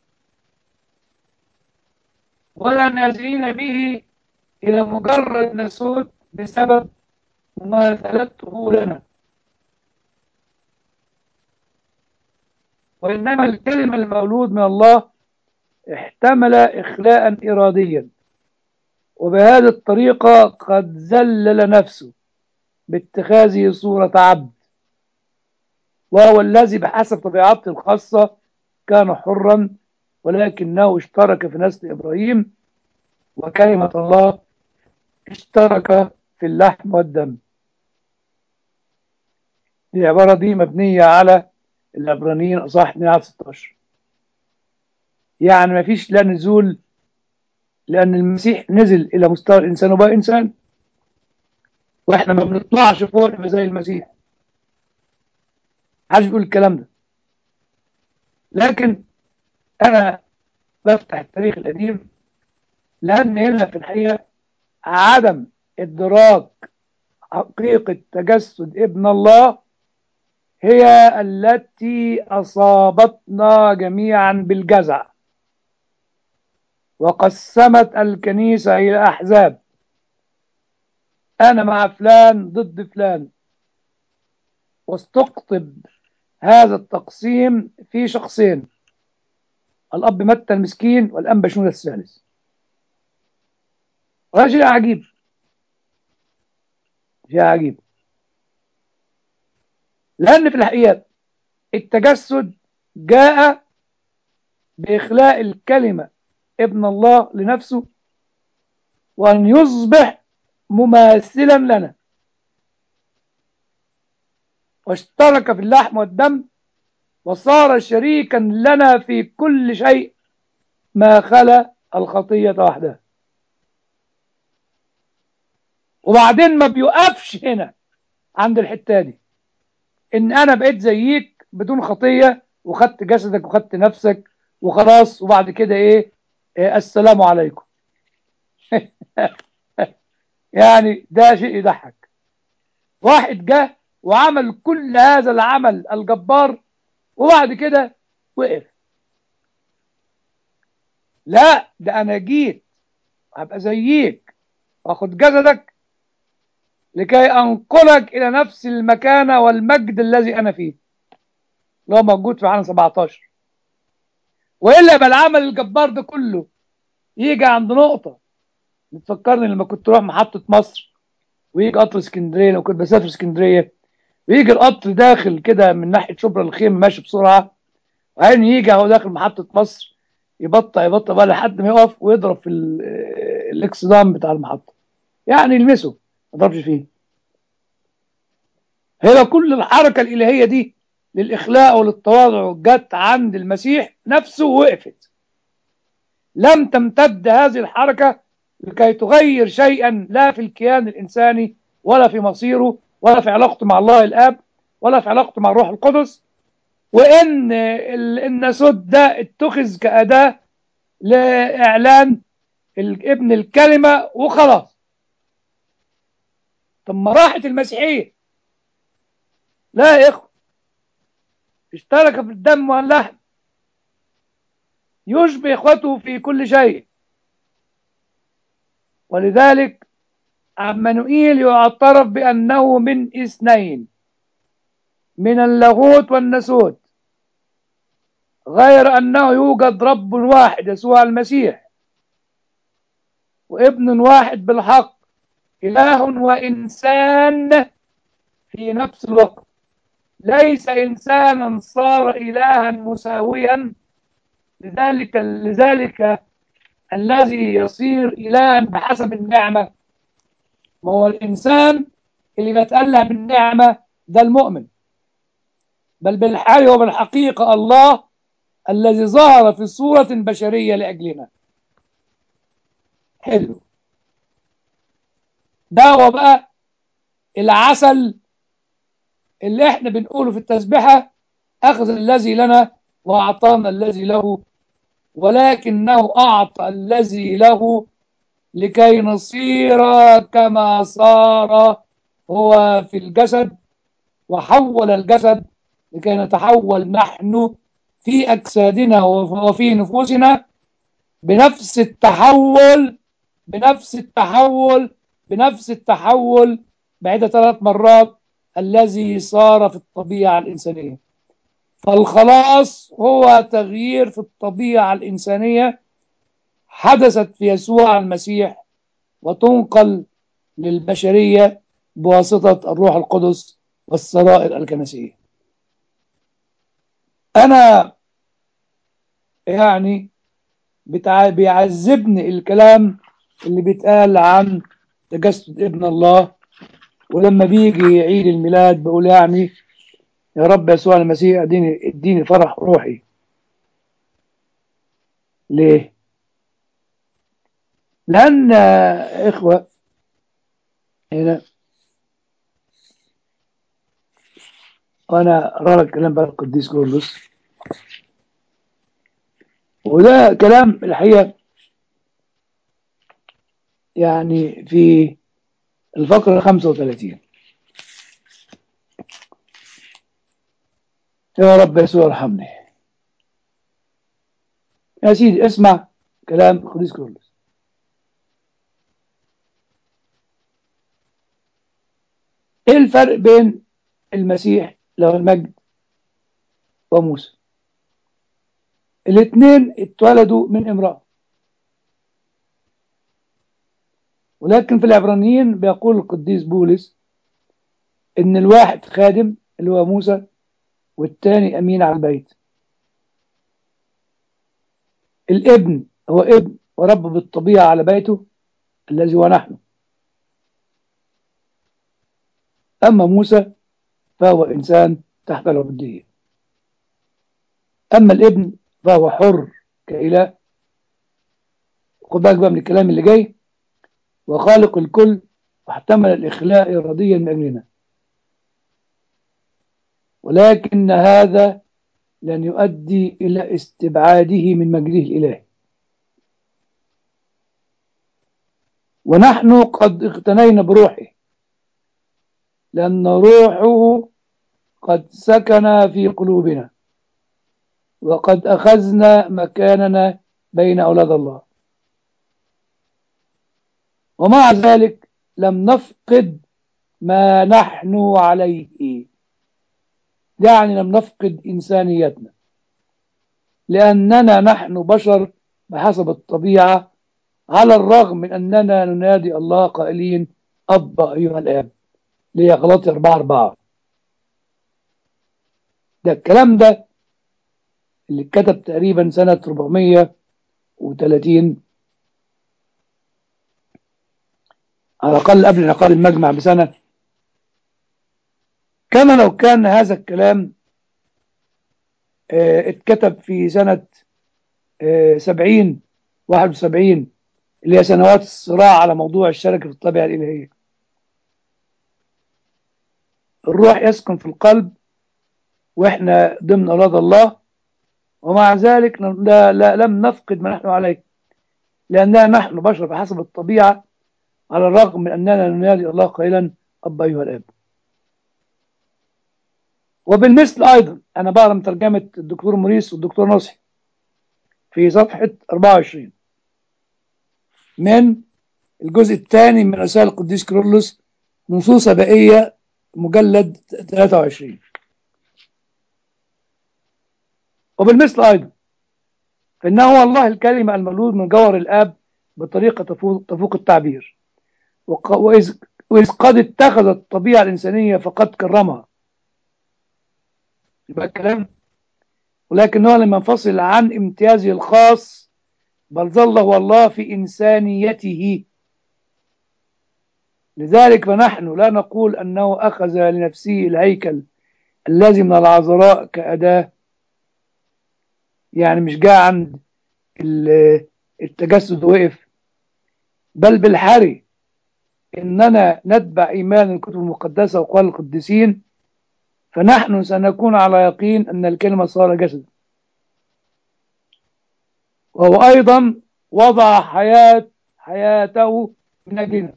ولا نازلين به إلى مجرد نسوت بسبب مماثلته لنا وإنما الكلمة المولود من الله احتمل إخلاء إراديا وبهذه الطريقة قد ذلل نفسه باتخاذه صورة عبد وهو الذي بحسب طبيعته الخاصة كان حرا ولكنه اشترك في نسل إبراهيم وكلمة الله اشترك في اللحم والدم العبارة دي مبنية على العبرانيين أصح 2 على 16 يعني ما فيش لا نزول لأن المسيح نزل إلى مستوى الإنسان وبقى إنسان وإحنا ما بنطلعش فوق نبقى زي المسيح محدش بيقول الكلام ده لكن أنا بفتح التاريخ القديم لأن هنا في الحقيقة عدم إدراك حقيقة تجسد ابن الله هي التي أصابتنا جميعا بالجزع وقسمت الكنيسة إلى أحزاب أنا مع فلان ضد فلان واستقطب هذا التقسيم في شخصين الأب متى المسكين والأنبا شنودة الثالث وهذا شيء عجيب شيء عجيب لأن في الحقيقة التجسد جاء بإخلاء الكلمة ابن الله لنفسه وأن يصبح مماثلا لنا واشترك في اللحم والدم وصار شريكا لنا في كل شيء ما خلا الخطية وحدها وبعدين ما بيقفش هنا عند الحتة دي ان انا بقيت زيك بدون خطية وخدت جسدك وخدت نفسك وخلاص وبعد كده ايه, إيه السلام عليكم يعني ده شيء يضحك واحد جه وعمل كل هذا العمل الجبار وبعد كده وقف لا ده انا جيت هبقى زيك واخد جسدك لكي انقلك الى نفس المكانه والمجد الذي انا فيه اللي هو موجود في عالم 17 والا يبقى العمل الجبار ده كله يجي عند نقطه بتفكرني لما كنت اروح محطه مصر ويجي قطر اسكندريه لو كنت بسافر اسكندريه ويجي القطر داخل كده من ناحيه شبرا الخيم ماشي بسرعه وبعدين يجي اهو داخل محطه مصر يبطأ يبطأ بقى لحد ما يقف ويضرب في الاكسدام بتاع المحطه يعني يلمسه ما ضربش فيه هي كل الحركه الالهيه دي للاخلاء وللتواضع جت عند المسيح نفسه وقفت لم تمتد هذه الحركه لكي تغير شيئا لا في الكيان الانساني ولا في مصيره ولا في علاقته مع الله الاب ولا في علاقته مع الروح القدس وان الناسوت ده اتخذ كاداه لاعلان ابن الكلمه وخلاص طب ما راحت المسيحيه لا يا اخوه اشترك في الدم واللحم يشبه اخوته في كل شيء ولذلك عمانوئيل يعترف بأنه من اثنين من اللاهوت والناسوت غير أنه يوجد رب واحد يسوع المسيح وابن واحد بالحق إله وإنسان في نفس الوقت ليس إنسانا صار إلها مساويا لذلك لذلك الذي يصير إلها بحسب النعمة ما هو الإنسان اللي بيتأله بالنعمة ده المؤمن بل بالحال وبالحقيقة الله الذي ظهر في صورة بشرية لأجلنا حلو ده هو بقى العسل اللي احنا بنقوله في التسبيحة أخذ الذي لنا وأعطانا الذي له ولكنه أعطى الذي له لكي نصير كما صار هو في الجسد وحول الجسد لكي نتحول نحن في أجسادنا وفي نفوسنا بنفس التحول بنفس التحول بنفس التحول بعد ثلاث مرات الذي صار في الطبيعة الإنسانية فالخلاص هو تغيير في الطبيعة الإنسانية حدثت في يسوع المسيح وتنقل للبشرية بواسطة الروح القدس والسرائر الكنسية أنا يعني بتع... بيعذبني الكلام اللي بيتقال عن تجسد ابن الله ولما بيجي عيد الميلاد بقول يعني يا رب يسوع المسيح اديني اديني فرح روحي ليه لان اخوه هنا وانا اقرا الكلام بقى القديس كورلوس وده كلام الحقيقه يعني في الفقرة 35 يا رب يسوع ارحمني يا سيدي اسمع كلام القديس كورلوس ايه الفرق بين المسيح له المجد وموسى الاثنين اتولدوا من امرأة ولكن في العبرانيين بيقول القديس بولس ان الواحد خادم اللي هو موسى والتاني امين على البيت الابن هو ابن ورب بالطبيعة على بيته الذي هو نحن أما موسى فهو إنسان تحت العبودية أما الابن فهو حر كإله خد بالك بقى من الكلام اللي جاي وخالق الكل واحتمل الإخلاء إراديا من أجلنا ولكن هذا لن يؤدي إلى استبعاده من مجده الإلهي ونحن قد اغتنينا بروحه لأن روحه قد سكن في قلوبنا وقد أخذنا مكاننا بين أولاد الله ومع ذلك لم نفقد ما نحن عليه يعني لم نفقد إنسانيتنا لأننا نحن بشر بحسب الطبيعة على الرغم من أننا ننادي الله قائلين أب أيها الآب ليه غلطي أربعة أربعة ده الكلام ده اللي اتكتب تقريبا سنة 430 على الأقل قبل انعقاد المجمع بسنة كما لو كان هذا الكلام اه اتكتب في سنة اه سبعين واحد وسبعين اللي هي سنوات الصراع على موضوع الشركة في الطبيعة الإلهية الروح يسكن في القلب وإحنا ضمن أولاد الله ومع ذلك لا لا لم نفقد ما نحن عليه لأننا نحن بشر بحسب الطبيعة على الرغم من أننا ننادي الله قائلا أب أيها الأب وبالمثل أيضا أنا بقرا من ترجمة الدكتور موريس والدكتور نصحي في صفحة 24 من الجزء الثاني من رسائل القديس كيرلس نصوص بائية مجلد 23 وبالمثل أيضا فإنه هو الله الكلمة المولود من جوهر الآب بطريقة تفوق, تفوق التعبير وإذ, وإذ قد اتخذ الطبيعة الإنسانية فقد كرمها يبقى الكلام ولكنه لم ينفصل عن امتيازه الخاص بل ظل هو الله في إنسانيته لذلك فنحن لا نقول أنه أخذ لنفسه الهيكل الذي من العذراء كأداة يعني مش جاء عند التجسد وقف بل بالحري إننا نتبع إيمان الكتب المقدسة وقال القديسين فنحن سنكون على يقين أن الكلمة صار جسد وهو أيضا وضع حياة حياته من أجلنا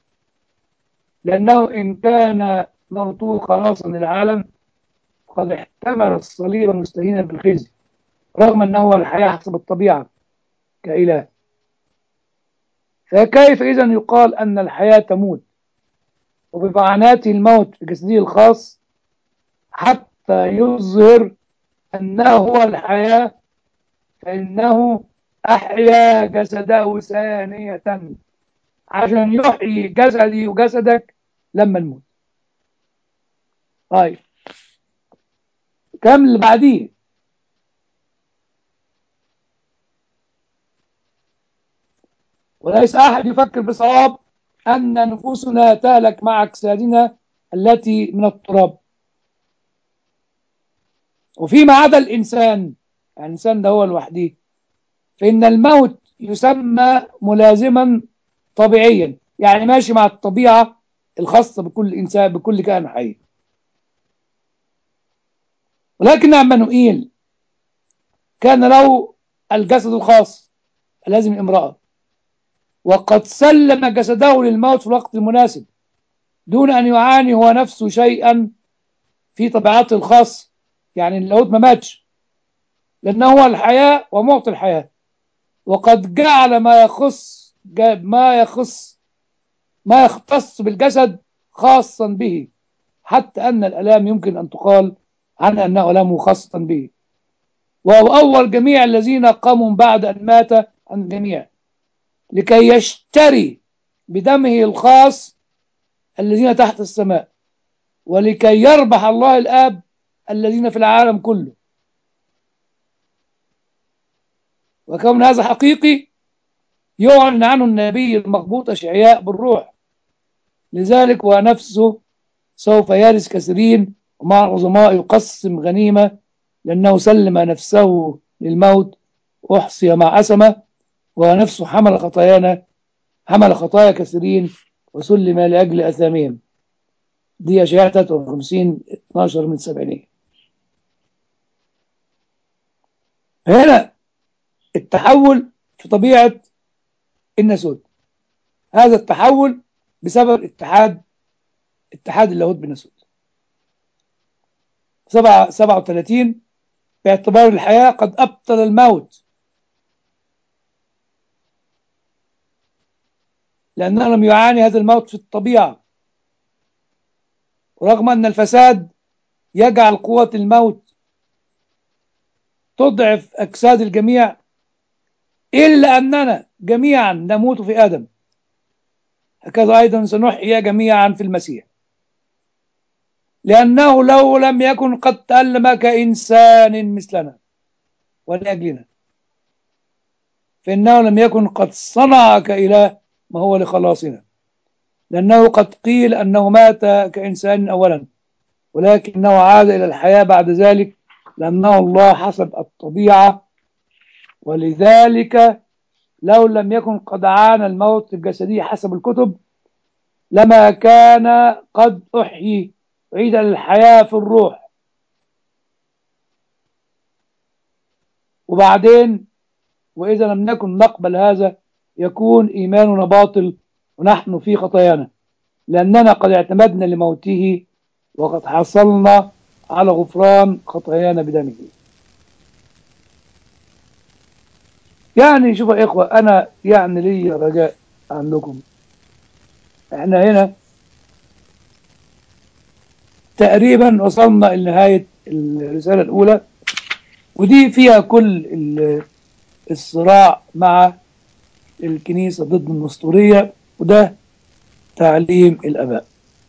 لأنه إن كان موته خلاصا للعالم قد احتمل الصليب مستهينا بالخزي رغم أنه هو الحياة حسب الطبيعة كإله فكيف إذا يقال أن الحياة تموت وبمعاناته الموت في جسده الخاص حتى يظهر أنه هو الحياة فإنه أحيا جسده ثانية عشان يحيي جسدي وجسدك لما نموت طيب كم اللي بعديه وليس أحد يفكر بصواب أن نفوسنا تهلك مع أجسادنا التي من التراب وفيما عدا الإنسان يعني الإنسان ده هو لوحده فإن الموت يسمى ملازما طبيعيا يعني ماشي مع الطبيعة الخاصة بكل إنسان بكل كائن حي ولكن عمانوئيل كان له الجسد الخاص لازم امرأة وقد سلم جسده للموت في الوقت المناسب دون أن يعاني هو نفسه شيئا في طبيعته الخاص يعني اللاهوت ما ماتش لأنه هو الحياة ومعطي الحياة وقد جعل ما يخص ما يخص ما يختص بالجسد خاصا به حتى أن الألام يمكن أن تقال عن أنه ألامه خاصة به وهو أول جميع الذين قاموا بعد أن مات عن الجميع لكي يشتري بدمه الخاص الذين تحت السماء ولكي يربح الله الآب الذين في العالم كله وكون هذا حقيقي يعلن عنه النبي المغبوط أشعياء بالروح لذلك ونفسه سوف يرث كثيرين ومع العظماء يقسم غنيمة لأنه سلم نفسه للموت أحصي مع أسمة ونفسه حمل خطايانا حمل خطايا كثيرين وسلم لأجل أثامهم دي أشعياء 53 12 من سبعينية هنا التحول في طبيعة الناسوت هذا التحول بسبب اتحاد اتحاد اللاهوت بالناسوت سبعة سبعة وثلاثين باعتبار الحياة قد أبطل الموت لأنه لم يعاني هذا الموت في الطبيعة ورغم أن الفساد يجعل قوة الموت تضعف أجساد الجميع إلا أننا جميعا نموت في آدم هكذا أيضا سنحيا جميعا في المسيح لأنه لو لم يكن قد تألم كإنسان مثلنا ولأجلنا فإنه لم يكن قد صنع كإله ما هو لخلاصنا لأنه قد قيل أنه مات كإنسان أولا ولكنه عاد إلى الحياة بعد ذلك لأنه الله حسب الطبيعة ولذلك لو لم يكن قد عانى الموت الجسدي حسب الكتب لما كان قد أحيي عيد الحياة في الروح وبعدين وإذا لم نكن نقبل هذا يكون إيماننا باطل ونحن في خطايانا لأننا قد اعتمدنا لموته وقد حصلنا على غفران خطايانا بدمه يعني شوفوا يا إخوة أنا يعني لي رجاء عندكم احنا هنا تقريبا وصلنا لنهاية الرسالة الأولى ودي فيها كل الصراع مع الكنيسة ضد النسطورية وده تعليم الأباء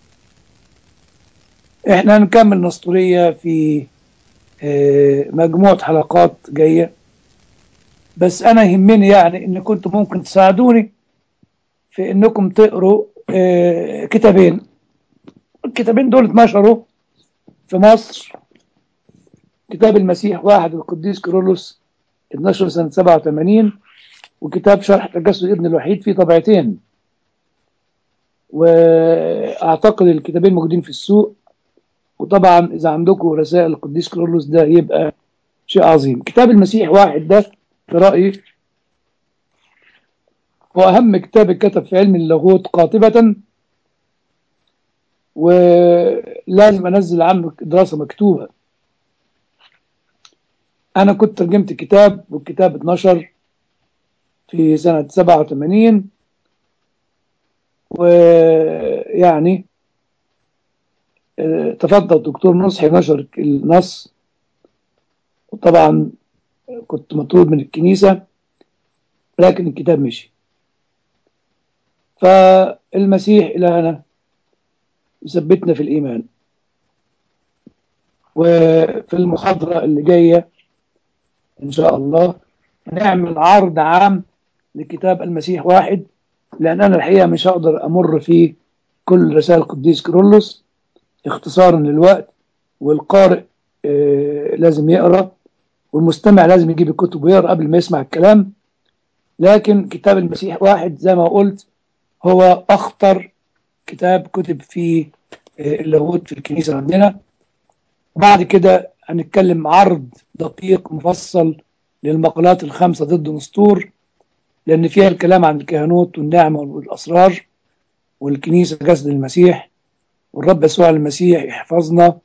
احنا هنكمل نسطورية في مجموعة حلقات جاية بس أنا يهمني يعني إن كنتم ممكن تساعدوني في إنكم تقروا آه، كتابين الكتابين دول اتنشروا في مصر كتاب المسيح واحد القديس كيرلس اتنشر سنة 87 وكتاب شرح تجسد ابن الوحيد في طبعتين واعتقد الكتابين موجودين في السوق وطبعا اذا عندكم رسائل القديس كيرلس ده يبقى شيء عظيم كتاب المسيح واحد ده في رايي هو اهم كتاب اتكتب في علم اللاهوت قاطبه ولازم انزل عنه دراسه مكتوبه انا كنت ترجمت كتاب والكتاب اتنشر في سنة 87 ويعني آه، تفضل الدكتور نصحي نشر النص وطبعا كنت مطرود من الكنيسة لكن الكتاب مشي فالمسيح إلهنا يثبتنا في الإيمان وفي المحاضرة اللي جاية إن شاء الله نعمل عرض عام لكتاب المسيح واحد لأن أنا الحقيقة مش هقدر أمر في كل رسائل القديس كيرلس اختصارا للوقت والقارئ آه، لازم يقرأ والمستمع لازم يجيب الكتب ويقرأ قبل ما يسمع الكلام لكن كتاب المسيح واحد زي ما قلت هو أخطر كتاب كتب في آه، اللاهوت في الكنيسة عندنا وبعد كده هنتكلم عرض دقيق مفصل للمقالات الخمسة ضد نسطور لأن فيها الكلام عن الكهنوت والنعمة والأسرار والكنيسة جسد المسيح والرب يسوع المسيح يحفظنا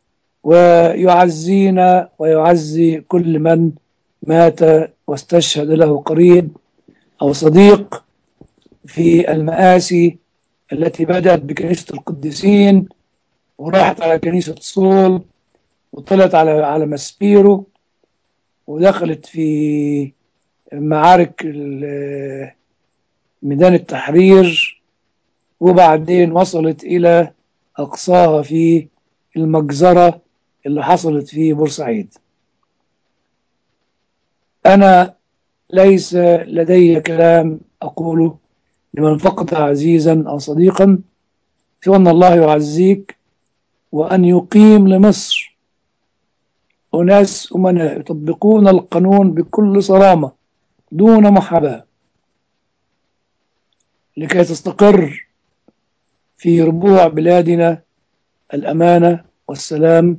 ويعزينا ويعزي كل من مات واستشهد له قريب أو صديق في المآسي التي بدأت بكنيسة القديسين وراحت على كنيسة صول وطلعت على على ماسبيرو ودخلت في معارك ال- ميدان التحرير وبعدين وصلت إلى أقصاها في المجزرة اللي حصلت في بورسعيد أنا ليس لدي كلام أقوله لمن فقد عزيزا أو صديقا سوى أن الله يعزيك وأن يقيم لمصر أناس أمناء يطبقون القانون بكل صرامة دون محاباة لكي تستقر في ربوع بلادنا الأمانة والسلام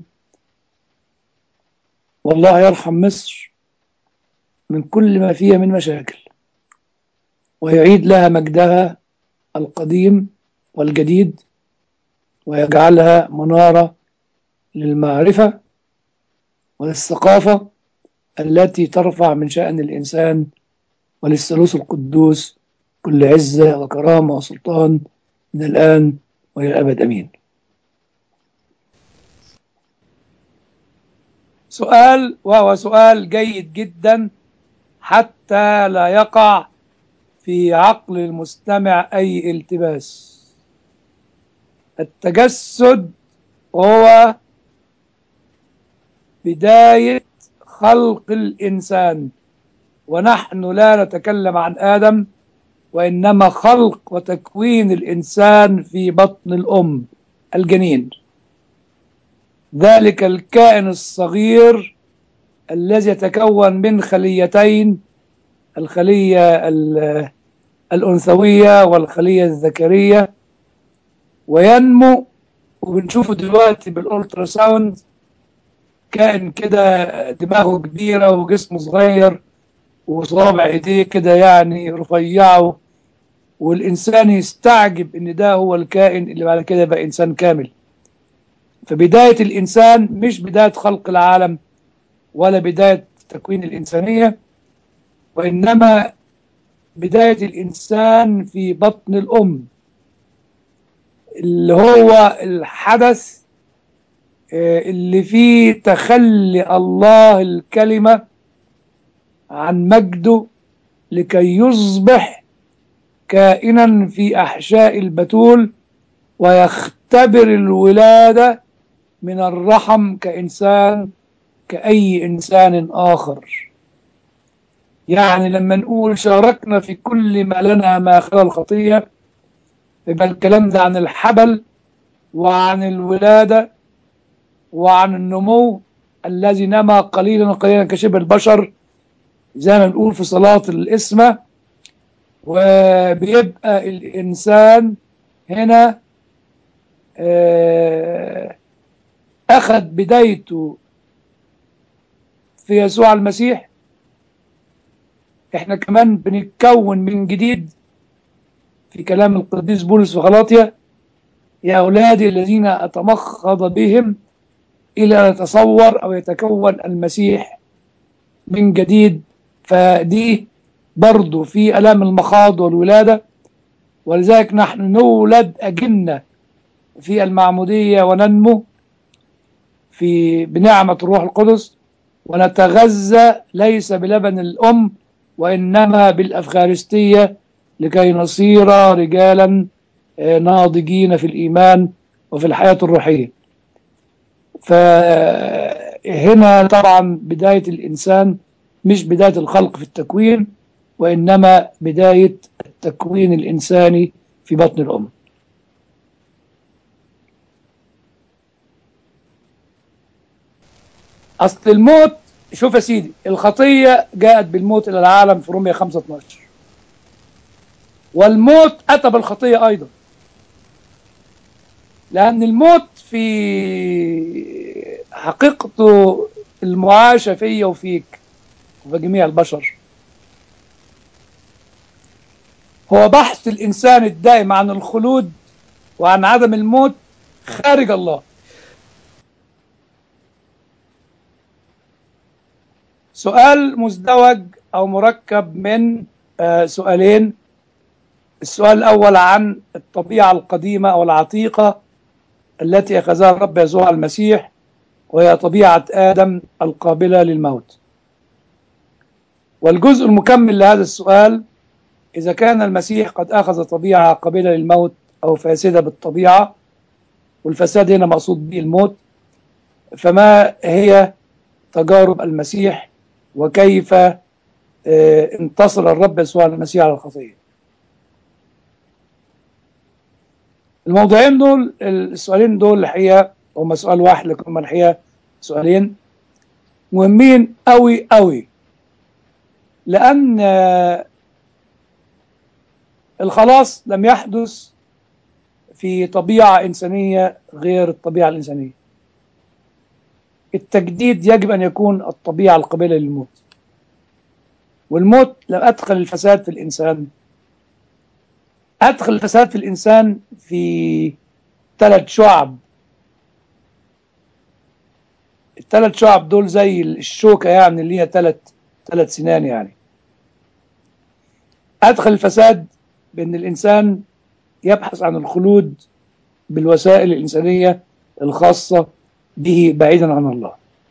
والله يرحم مصر من كل ما فيها من مشاكل ويعيد لها مجدها القديم والجديد ويجعلها منارة للمعرفة وللثقافة التي ترفع من شأن الإنسان وللثالوث القدوس كل عزة وكرامة وسلطان من الآن وإلى الأبد أمين سؤال وهو سؤال جيد جدا حتى لا يقع في عقل المستمع أي التباس التجسد هو بداية خلق الإنسان ونحن لا نتكلم عن آدم وإنما خلق وتكوين الإنسان في بطن الأم الجنين ذلك الكائن الصغير الذي يتكون من خليتين الخلية ال- الأنثوية والخلية الذكرية وينمو وبنشوفه دلوقتي بالألترا ساوند كائن كده دماغه كبيرة وجسمه صغير وصوابع ايديه كده يعني رفيعه والإنسان يستعجب إن ده هو الكائن اللي بعد كده بقى إنسان كامل فبداية الإنسان مش بداية خلق العالم ولا بداية تكوين الإنسانية وإنما بداية الإنسان في بطن الأم اللي هو الحدث آه، اللي فيه تخلي الله الكلمة عن مجده لكي يصبح كائنا في أحشاء البتول ويختبر الولادة من الرحم كإنسان كأي إنسان آخر يعني لما نقول شاركنا في كل ما لنا ما خلا الخطية يبقى الكلام ده عن الحبل وعن الولادة وعن النمو الذي نما قليلا قليلا كشبه البشر زي ما نقول في صلاة الإسمة وبيبقى الإنسان هنا أخذ بدايته في يسوع المسيح احنا كمان بنتكون من جديد في كلام القديس بولس في غلاطيا يا أولادي الذين أتمخض بهم إلى يتصور أو يتكون المسيح من جديد فدي برضو في ألام المخاض والولادة ولذلك نحن نولد أجنة في المعمودية وننمو في بنعمة الروح القدس ونتغذى ليس بلبن الأم وإنما بالأفخارستية لكي نصير رجالا ناضجين في الإيمان وفي الحياة الروحية فهنا طبعا بداية الإنسان مش بداية الخلق في التكوين وإنما بداية التكوين الإنساني في بطن الأم أصل الموت شوف يا سيدي الخطية جاءت بالموت إلى العالم في رومية 5 12 والموت أتى بالخطية أيضا لأن الموت في حقيقته المعاشة فيا وفيك وفي جميع البشر هو بحث الإنسان الدائم عن الخلود وعن عدم الموت خارج الله سؤال مزدوج أو مركب من آه سؤالين السؤال الأول عن الطبيعة القديمة أو العتيقة التي أخذها الرب يسوع المسيح وهي طبيعة آدم القابلة للموت والجزء المكمل لهذا السؤال إذا كان المسيح قد أخذ طبيعة قابلة للموت أو فاسدة بالطبيعة والفساد هنا مقصود به الموت فما هي تجارب المسيح وكيف انتصر الرب يسوع المسيح على الخطيه الموضوعين دول السؤالين دول الحقيقه هما سؤال واحد لكن هما الحقيقه سؤالين مهمين قوي قوي لان الخلاص لم يحدث في طبيعه انسانيه غير الطبيعه الانسانيه التجديد يجب ان يكون الطبيعه القابله للموت والموت لو ادخل الفساد في الانسان ادخل الفساد في الانسان في ثلاث شعب الثلاث شعب دول زي الشوكه يعني اللي هي ثلاث ثلاث سنان يعني ادخل الفساد بان الانسان يبحث عن الخلود بالوسائل الانسانيه الخاصه به بعيدا عن الله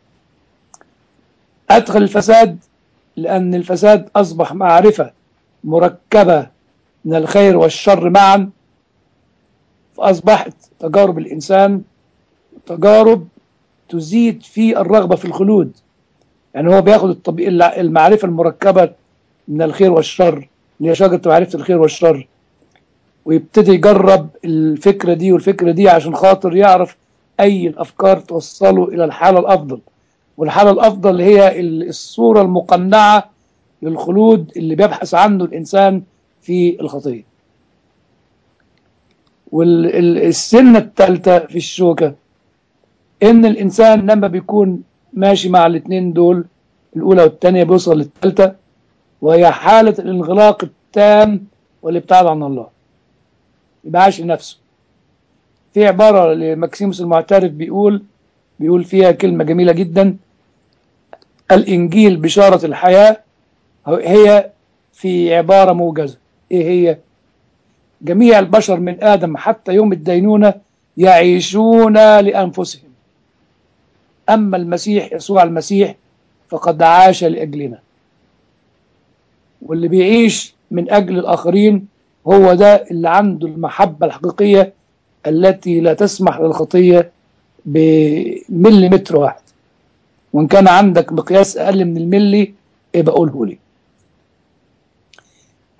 ادخل الفساد لان الفساد اصبح معرفه مركبه من الخير والشر معا فأصبحت تجارب الإنسان تجارب تزيد في الرغبة في الخلود يعني هو بياخد الطبيعي المعرفة المركبة من الخير والشر اللي هي شجرة معرفة الخير والشر ويبتدي يجرب الفكرة دي والفكرة دي عشان خاطر يعرف أي الأفكار توصله إلى الحالة الأفضل والحالة الأفضل هي الصورة المقنعة للخلود اللي بيبحث عنه الإنسان في الخطية والسنة الثالثة في الشوكة إن الإنسان لما بيكون ماشي مع الاثنين دول الأولى والثانية بيوصل للثالثة وهي حالة الانغلاق التام والابتعاد عن الله يبقى عاش لنفسه في عبارة لمكسيموس المعترف بيقول بيقول فيها كلمة جميلة جدا الإنجيل بشارة الحياة هي في عبارة موجزة إيه هي جميع البشر من آدم حتى يوم الدينونة يعيشون لأنفسهم أما المسيح يسوع المسيح فقد عاش لأجلنا واللي بيعيش من أجل الآخرين هو ده اللي عنده المحبة الحقيقية التي لا تسمح للخطية بمليمتر واحد وإن كان عندك مقياس أقل من الملي يبقى قوله لي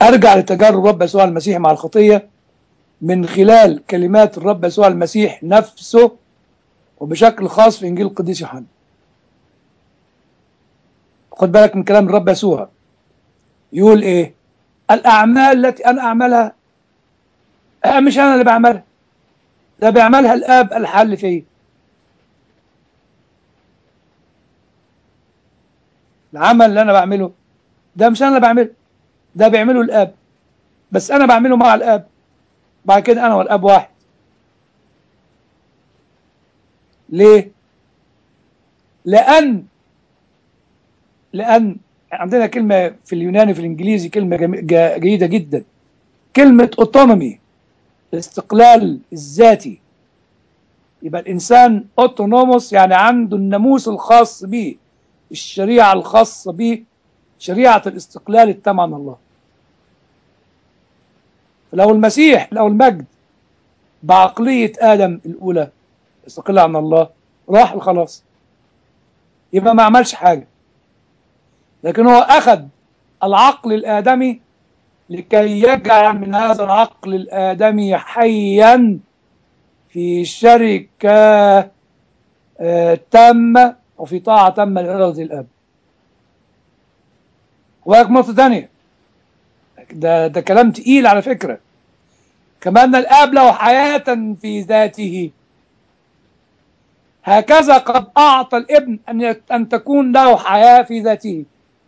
ارجع لتجارب رب يسوع المسيح مع الخطيه من خلال كلمات الرب يسوع المسيح نفسه وبشكل خاص في انجيل القديس يوحنا خد بالك من كلام الرب يسوع يقول ايه الاعمال التي انا اعملها آه مش انا اللي بعملها ده بيعملها الاب الحل فيه العمل اللي انا بعمله ده مش انا اللي بعمله ده بيعمله الاب بس انا بعمله مع الاب بعد كده انا والاب واحد ليه لان لان عندنا كلمه في اليوناني في الانجليزي كلمه جيده جدا كلمه اوتونومي الاستقلال الذاتي يبقى الانسان اوتونوموس يعني عنده الناموس الخاص به الشريعه الخاصه به شريعه الاستقلال التام عن الله لو المسيح لو المجد بعقليه ادم الاولى استقل عن الله راح الخلاص يبقى ما عملش حاجه لكن هو اخذ العقل الادمي لكي يجعل من هذا العقل الادمي حيا في شركه آه تامه وفي طاعه تامه لاراده الاب وهيك نقطه ثانيه ده ده كلام تقيل على فكره كمان الاب له حياه في ذاته هكذا قد اعطى الابن ان ان تكون له حياه في ذاته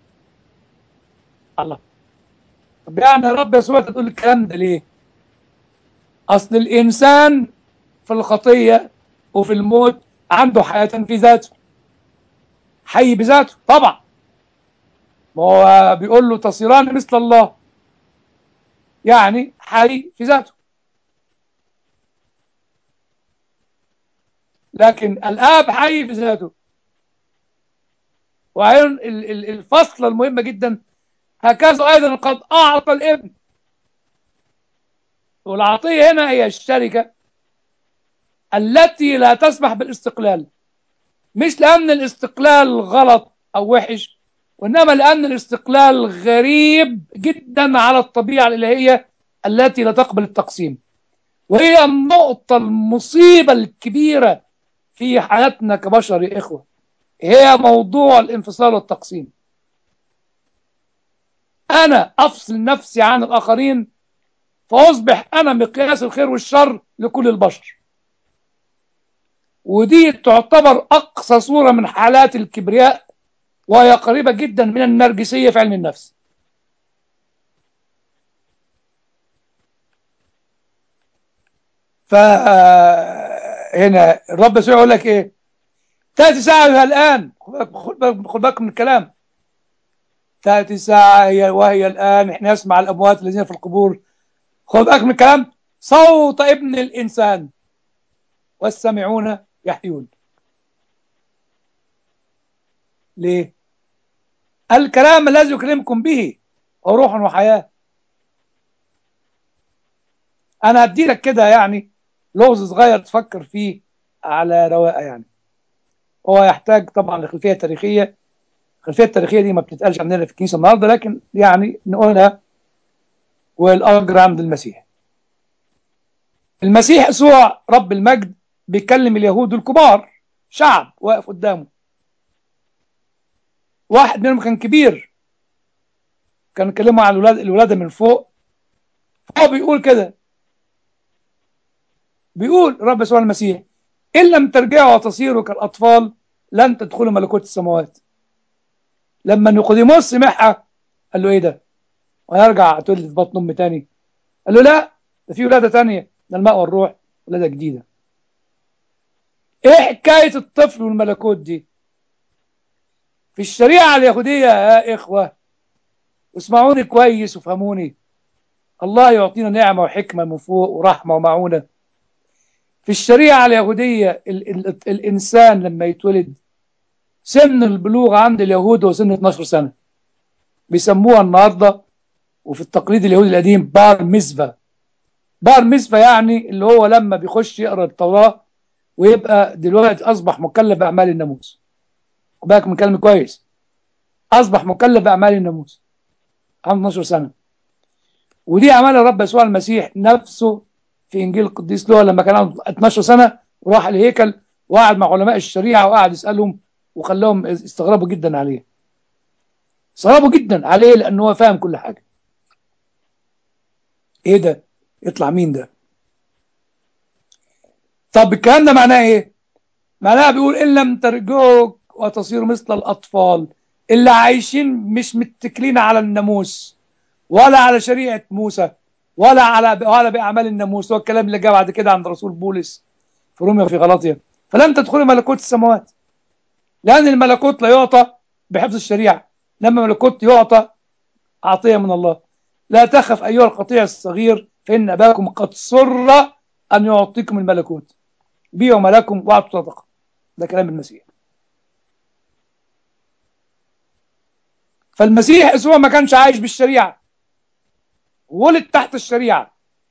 الله طب يعني رب يسوع تقول الكلام ده ليه اصل الانسان في الخطيه وفي الموت عنده حياه في ذاته حي بذاته طبعا ما هو بيقول له تصيران مثل الله يعني حي في ذاته لكن الاب حي في ذاته وعين الفصل المهمه جدا هكذا ايضا قد اعطى الابن والعطيه هنا هي الشركه التي لا تسمح بالاستقلال مش لان الاستقلال غلط او وحش وانما لان الاستقلال غريب جدا على الطبيعه الالهيه التي لا تقبل التقسيم وهي النقطه المصيبه الكبيره في حياتنا كبشر يا اخوه هي موضوع الانفصال والتقسيم انا افصل نفسي عن الاخرين فاصبح انا مقياس الخير والشر لكل البشر ودي تعتبر اقصى صوره من حالات الكبرياء وهي قريبه جدا من النرجسيه في علم النفس فهنا الرب يسوع يقول لك ايه تاتي ساعه الان خد بالك خد بالك من الكلام تاتي ساعه هي وهي الان احنا نسمع الاموات الذين في القبور خد بالك من الكلام صوت ابن الانسان والسامعون يحيون ليه الكلام الذي يكلمكم به هو روح وحياه انا هدي لك كده يعني لغز صغير تفكر فيه على رواقه يعني هو يحتاج طبعا لخلفيه تاريخيه الخلفيه التاريخيه دي ما بتتقالش عندنا في الكنيسه النهارده لكن يعني نقولها والاجر عند المسيح المسيح يسوع رب المجد بيكلم اليهود الكبار شعب واقف قدامه واحد منهم كان كبير كان يكلموا عن الولاد الولاده من فوق فهو بيقول كده بيقول رب يسوع المسيح إن لم ترجعوا وتصيروا كالأطفال لن تدخلوا ملكوت السماوات لما نيقوديموس سمعها قال له إيه ده؟ وهيرجع تولد في بطن أم تاني قال له لا ده في ولادة تانية من الماء والروح ولادة جديدة إيه حكاية الطفل والملكوت دي؟ في الشريعة اليهودية يا إخوة اسمعوني كويس وفهموني الله يعطينا نعمة وحكمة من فوق ورحمة ومعونة في الشريعة اليهودية ال ال الإنسان لما يتولد سن البلوغ عند اليهود هو سن 12 سنة بيسموها النهاردة وفي التقليد اليهودي القديم بار مزفة بار مزفة يعني اللي هو لما بيخش يقرأ التوراة ويبقى دلوقتي أصبح مكلف بأعمال الناموس بالك من كلمة كويس أصبح مكلف بأعمال الناموس عنده 12 سنة ودي عملها الرب يسوع المسيح نفسه في انجيل القديس لوقا لما كان عنده 12 سنه وراح الهيكل وقعد مع علماء الشريعه وقعد يسالهم وخلاهم استغربوا جدا عليه استغربوا جدا عليه لانه هو فاهم كل حاجه ايه ده يطلع مين ده طب الكلام ده معناه ايه معناها بيقول ان لم ترجعوا وتصيروا مثل الاطفال اللي عايشين مش متكلين على الناموس ولا على شريعه موسى ولا على ولا باعمال الناموس هو الكلام اللي جاء بعد كده عند رسول بولس في روميا وفي غلاطيا فلن تدخلوا ملكوت السماوات لان الملكوت لا يعطى بحفظ الشريعه لما الملكوت يعطى عطيه من الله لا تخف ايها القطيع الصغير فان اباكم قد سر ان يعطيكم الملكوت بيعوا ملكم واعطوا صدقه ده كلام المسيح فالمسيح يسوع ما كانش عايش بالشريعه ولد تحت الشريعه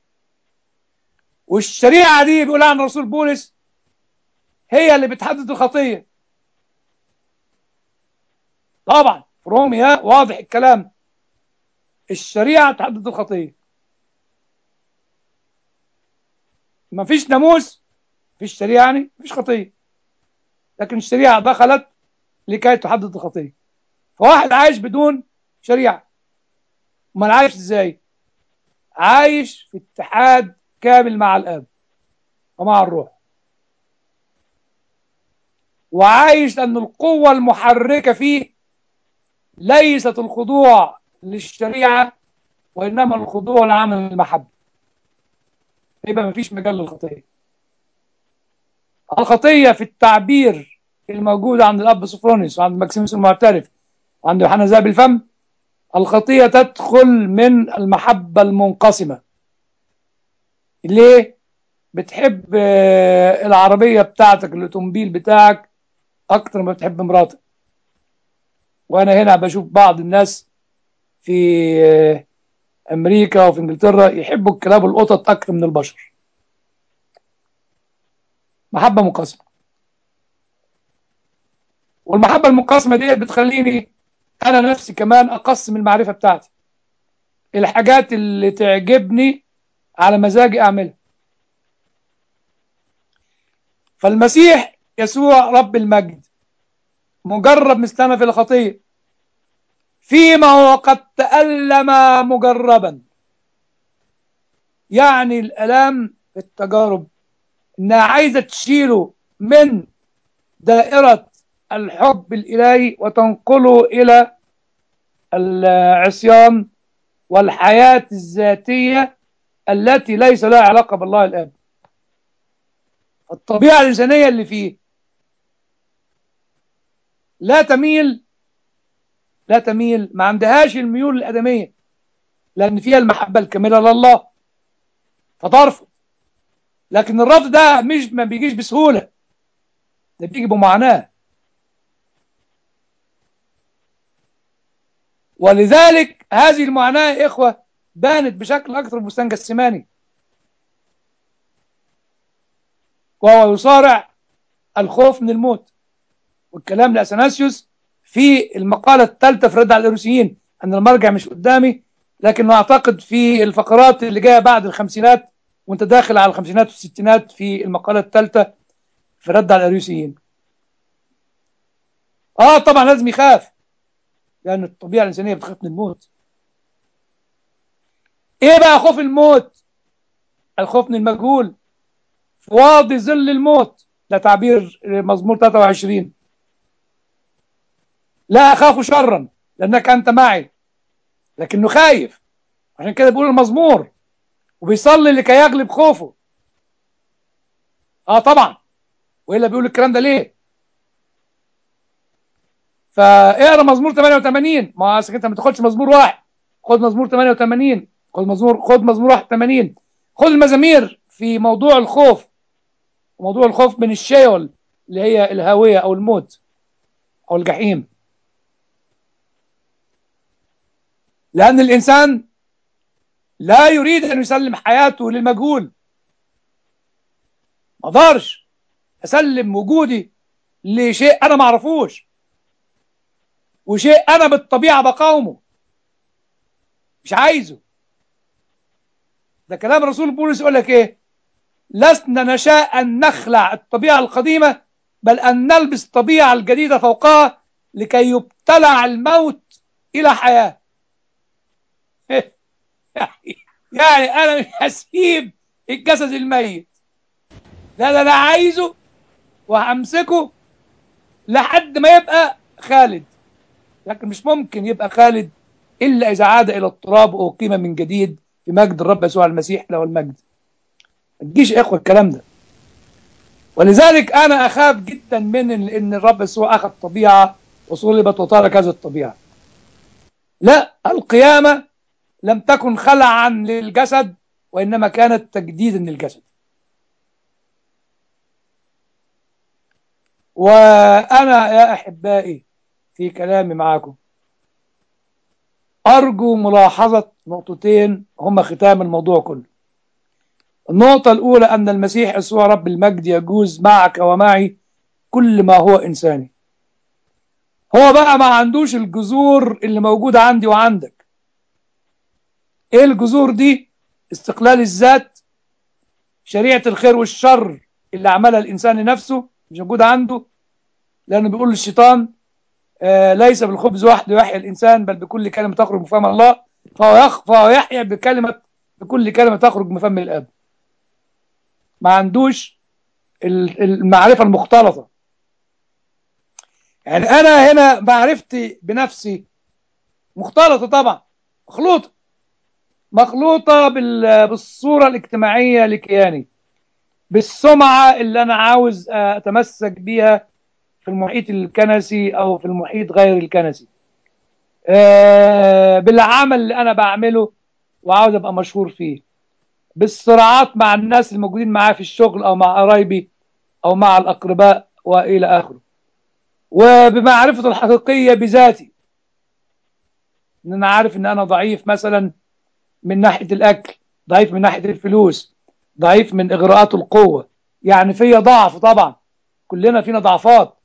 والشريعه دي بيقول عن رسول بولس هي اللي بتحدد الخطيه طبعا في روميا واضح الكلام الشريعه تحدد الخطيه ما فيش ناموس فيش شريعه يعني فيش خطيه لكن الشريعه دخلت لكي تحدد الخطيه فواحد عايش بدون شريعه امال عايش ازاي عايش في اتحاد كامل مع الاب ومع الروح وعايش لأن القوة المحركة فيه ليست الخضوع للشريعة وإنما الخضوع لعمل المحبة يبقى مفيش مجال للخطية الخطية في التعبير الموجود عند الأب سوفرونيس وعند ماكسيموس المعترف وعند يوحنا ذهب الفم الخطية تدخل من المحبة المنقسمة ليه؟ بتحب العربية بتاعتك الأوتومبيل بتاعك أكتر ما بتحب مراتك وأنا هنا بشوف بعض الناس في أمريكا وفي إنجلترا يحبوا الكلاب والقطط أكتر من البشر محبة منقسمة والمحبة المنقسمة دي بتخليني أنا نفسي كمان أقسم المعرفة بتاعتي الحاجات اللي تعجبني على مزاجي أعملها فالمسيح يسوع رب المجد مجرب مثلنا في الخطية فيما هو قد تألم مجربا يعني الألام في التجارب إنها عايزة تشيله من دائرة الحب الإلهي وتنقله إلى العصيان والحياة الذاتية التي ليس لها علاقة بالله الآب الطبيعة الإنسانية اللي فيه لا تميل لا تميل ما عندهاش الميول الأدمية لأن فيها المحبة الكاملة لله فترفض لكن الرفض ده مش ما بيجيش بسهولة ده بيجي بمعاناة ولذلك هذه المعاناة يا إخوة بانت بشكل أكثر في بستان جسماني وهو يصارع الخوف من الموت والكلام لأثناسيوس في المقالة الثالثة في رد على الأروسيين أن المرجع مش قدامي لكن أعتقد في الفقرات اللي جاية بعد الخمسينات وانت داخل على الخمسينات والستينات في المقالة الثالثة في رد على الأروسيين آه طبعا لازم يخاف لأن الطبيعة الإنسانية بتخاف من الموت إيه بقى خوف الموت الخوف من المجهول في واضي ظل الموت ده تعبير مزمور 23 لا أخاف شرا لأنك أنت معي لكنه خايف عشان كده بيقول المزمور وبيصلي لكي يغلب خوفه اه طبعا والا بيقول الكلام ده ليه فاقرا مزمور 88 ما اصل انت ما تاخدش مزمور واحد خد مزمور 88 خد مزمور خد مزمور 81 خد المزامير في موضوع الخوف موضوع الخوف من الشيول اللي هي الهاويه او الموت او الجحيم لان الانسان لا يريد ان يسلم حياته للمجهول ما اقدرش اسلم وجودي لشيء انا ما اعرفوش وشيء انا بالطبيعه بقاومه مش عايزه ده كلام الرسول بولس يقول لك ايه لسنا نشاء ان نخلع الطبيعه القديمه بل ان نلبس الطبيعه الجديده فوقها لكي يبتلع الموت الى حياه يعني انا مش هسيب الجسد الميت لا ده انا عايزه وهمسكه لحد ما يبقى خالد لكن مش ممكن يبقى خالد الا اذا عاد الى التراب واقيم من جديد في مجد الرب يسوع المسيح له المجد ما تجيش يا اخوه الكلام ده ولذلك انا اخاف جدا من ان الرب يسوع اخذ طبيعه وصلبت وترك هذه الطبيعه لا القيامه لم تكن خلعا للجسد وانما كانت تجديدا للجسد وانا يا احبائي في كلامي معاكم ارجو ملاحظه نقطتين هما ختام الموضوع كله النقطه الاولى ان المسيح يسوع رب المجد يجوز معك ومعي كل ما هو انساني هو بقى ما عندوش الجذور اللي موجوده عندي وعندك ايه الجذور دي استقلال الذات شريعه الخير والشر اللي عملها الانسان لنفسه مش موجوده عنده لانه بيقول للشيطان آه ليس بالخبز وحده يحيى الانسان بل بكل كلمه تخرج من فم الله فهو يخ فهو يحيى بكلمه بكل كلمه تخرج من فم الاب ما عندوش المعرفه المختلطه يعني انا هنا معرفتي بنفسي مختلطه طبعا مخلوطه مخلوطه بالصوره الاجتماعيه لكياني بالسمعه اللي انا عاوز اتمسك بيها في المحيط الكنسي او في المحيط غير الكنسي أه بالعمل اللي انا بعمله وعاوز ابقى مشهور فيه بالصراعات مع الناس الموجودين معايا في الشغل او مع قرايبي او مع الاقرباء والى اخره وبمعرفة الحقيقية بذاتي ان انا عارف ان انا ضعيف مثلا من ناحية الاكل ضعيف من ناحية الفلوس ضعيف من اغراءات القوة يعني فيا ضعف طبعا كلنا فينا ضعفات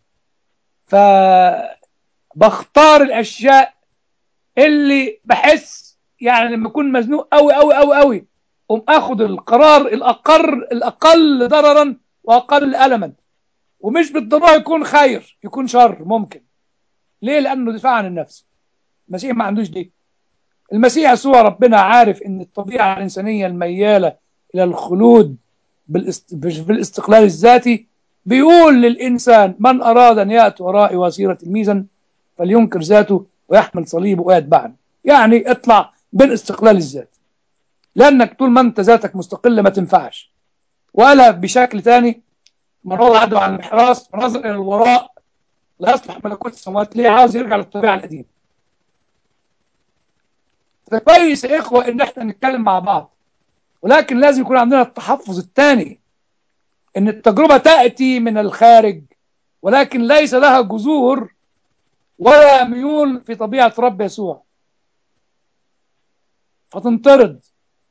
فبختار الاشياء اللي بحس يعني لما اكون مزنوق قوي قوي قوي قوي قوم اخد القرار الاقر الاقل ضررا واقل الما ومش بالضروره يكون خير يكون شر ممكن ليه لانه دفاع عن النفس المسيح ما عندوش دي المسيح يسوع ربنا عارف ان الطبيعه الانسانيه المياله الى الخلود بالاست... بالاستقلال الذاتي بيقول للإنسان من أراد أن يأتي ورائي وسيرة تلميذا فلينكر ذاته ويحمل صليبه ويتبعني يعني اطلع بالاستقلال الذات لأنك طول ما أنت ذاتك مستقلة ما تنفعش وقالها بشكل ثاني من وضع عدو على المحراس ونظر إلى الوراء لا يصلح ملكوت السماوات ليه عاوز يرجع للطبيعة القديمة فكويس يا إخوة إن إحنا نتكلم مع بعض ولكن لازم يكون عندنا التحفظ الثاني ان التجربة تأتي من الخارج ولكن ليس لها جذور ولا ميول في طبيعة رب يسوع فتنطرد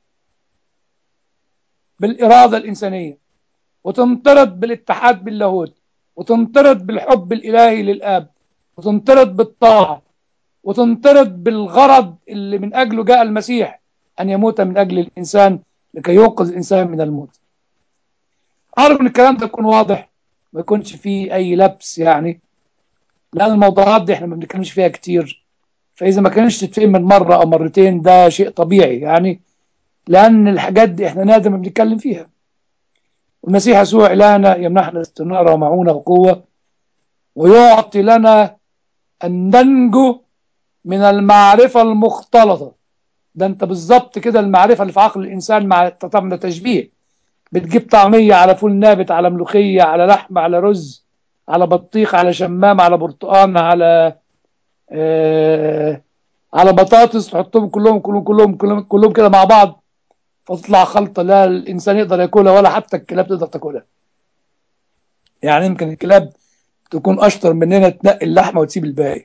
بالإرادة الإنسانية وتنطرد بالاتحاد باللاهوت وتنطرد بالحب الإلهي للآب وتنطرد بالطاعة وتنطرد بالغرض اللي من أجله جاء المسيح أن يموت من أجل الإنسان لكي ينقذ الإنسان من الموت أعرف أن الكلام ده يكون واضح ما يكونش فيه أي لبس يعني لأن الموضوعات دي إحنا ما بنتكلمش فيها كتير فإذا ما كانش تتفهم من مرة أو مرتين ده شيء طبيعي يعني لأن الحاجات دي إحنا نادر ما بنتكلم فيها والمسيح يسوع إلهنا يمنحنا استنارة ومعونة وقوة ويعطي لنا أن ننجو من المعرفة المختلطة ده أنت بالظبط كده المعرفة اللي في عقل الإنسان مع طبعا ده تشبيه بتجيب طعمية على فول نابت على ملوخية على لحمة على رز على بطيخ على شمام على برتقان على آه على بطاطس تحطهم كلهم كلهم كلهم كلهم, كلهم كده مع بعض فتطلع خلطة لا الإنسان يقدر ياكلها ولا حتى الكلاب تقدر تاكلها يعني يمكن الكلاب تكون أشطر مننا تنقي اللحمة وتسيب الباقي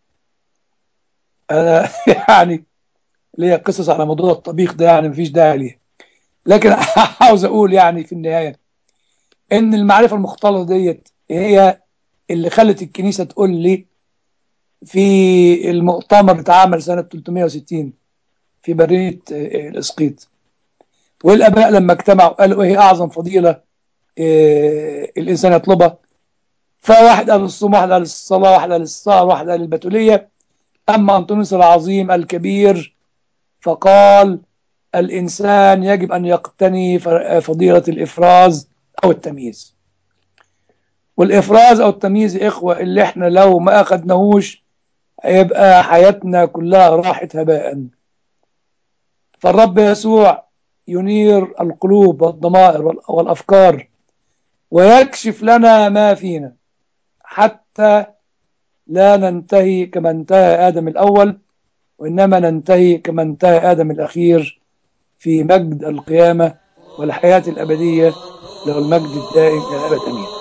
أنا يعني ليا قصص على موضوع الطبيخ ده يعني مفيش داعي ليه لكن عاوز اقول يعني في النهايه ان المعرفه المختلطه ديت هي اللي خلت الكنيسه تقول لي في المؤتمر اللي اتعمل سنه 360 في بريه الاسقيط والآباء لما اجتمعوا قالوا إيه أعظم فضيلة إيه الإنسان يطلبها فواحد قال الصوم واحد قال الصلاة واحد قال السهر واحد قال البتولية أما أنطونيوس العظيم الكبير فقال الإنسان يجب أن يقتني فضيلة الإفراز أو التمييز والإفراز أو التمييز يا إخوة اللي إحنا لو ما أخدناهوش هيبقى حياتنا كلها راحت هباء فالرب يسوع ينير القلوب والضمائر والأفكار ويكشف لنا ما فينا حتى لا ننتهي كما انتهى آدم الأول وإنما ننتهي كما انتهى آدم الأخير في مجد القيامة والحياة الأبدية له المجد الدائم إلى الأبد أمين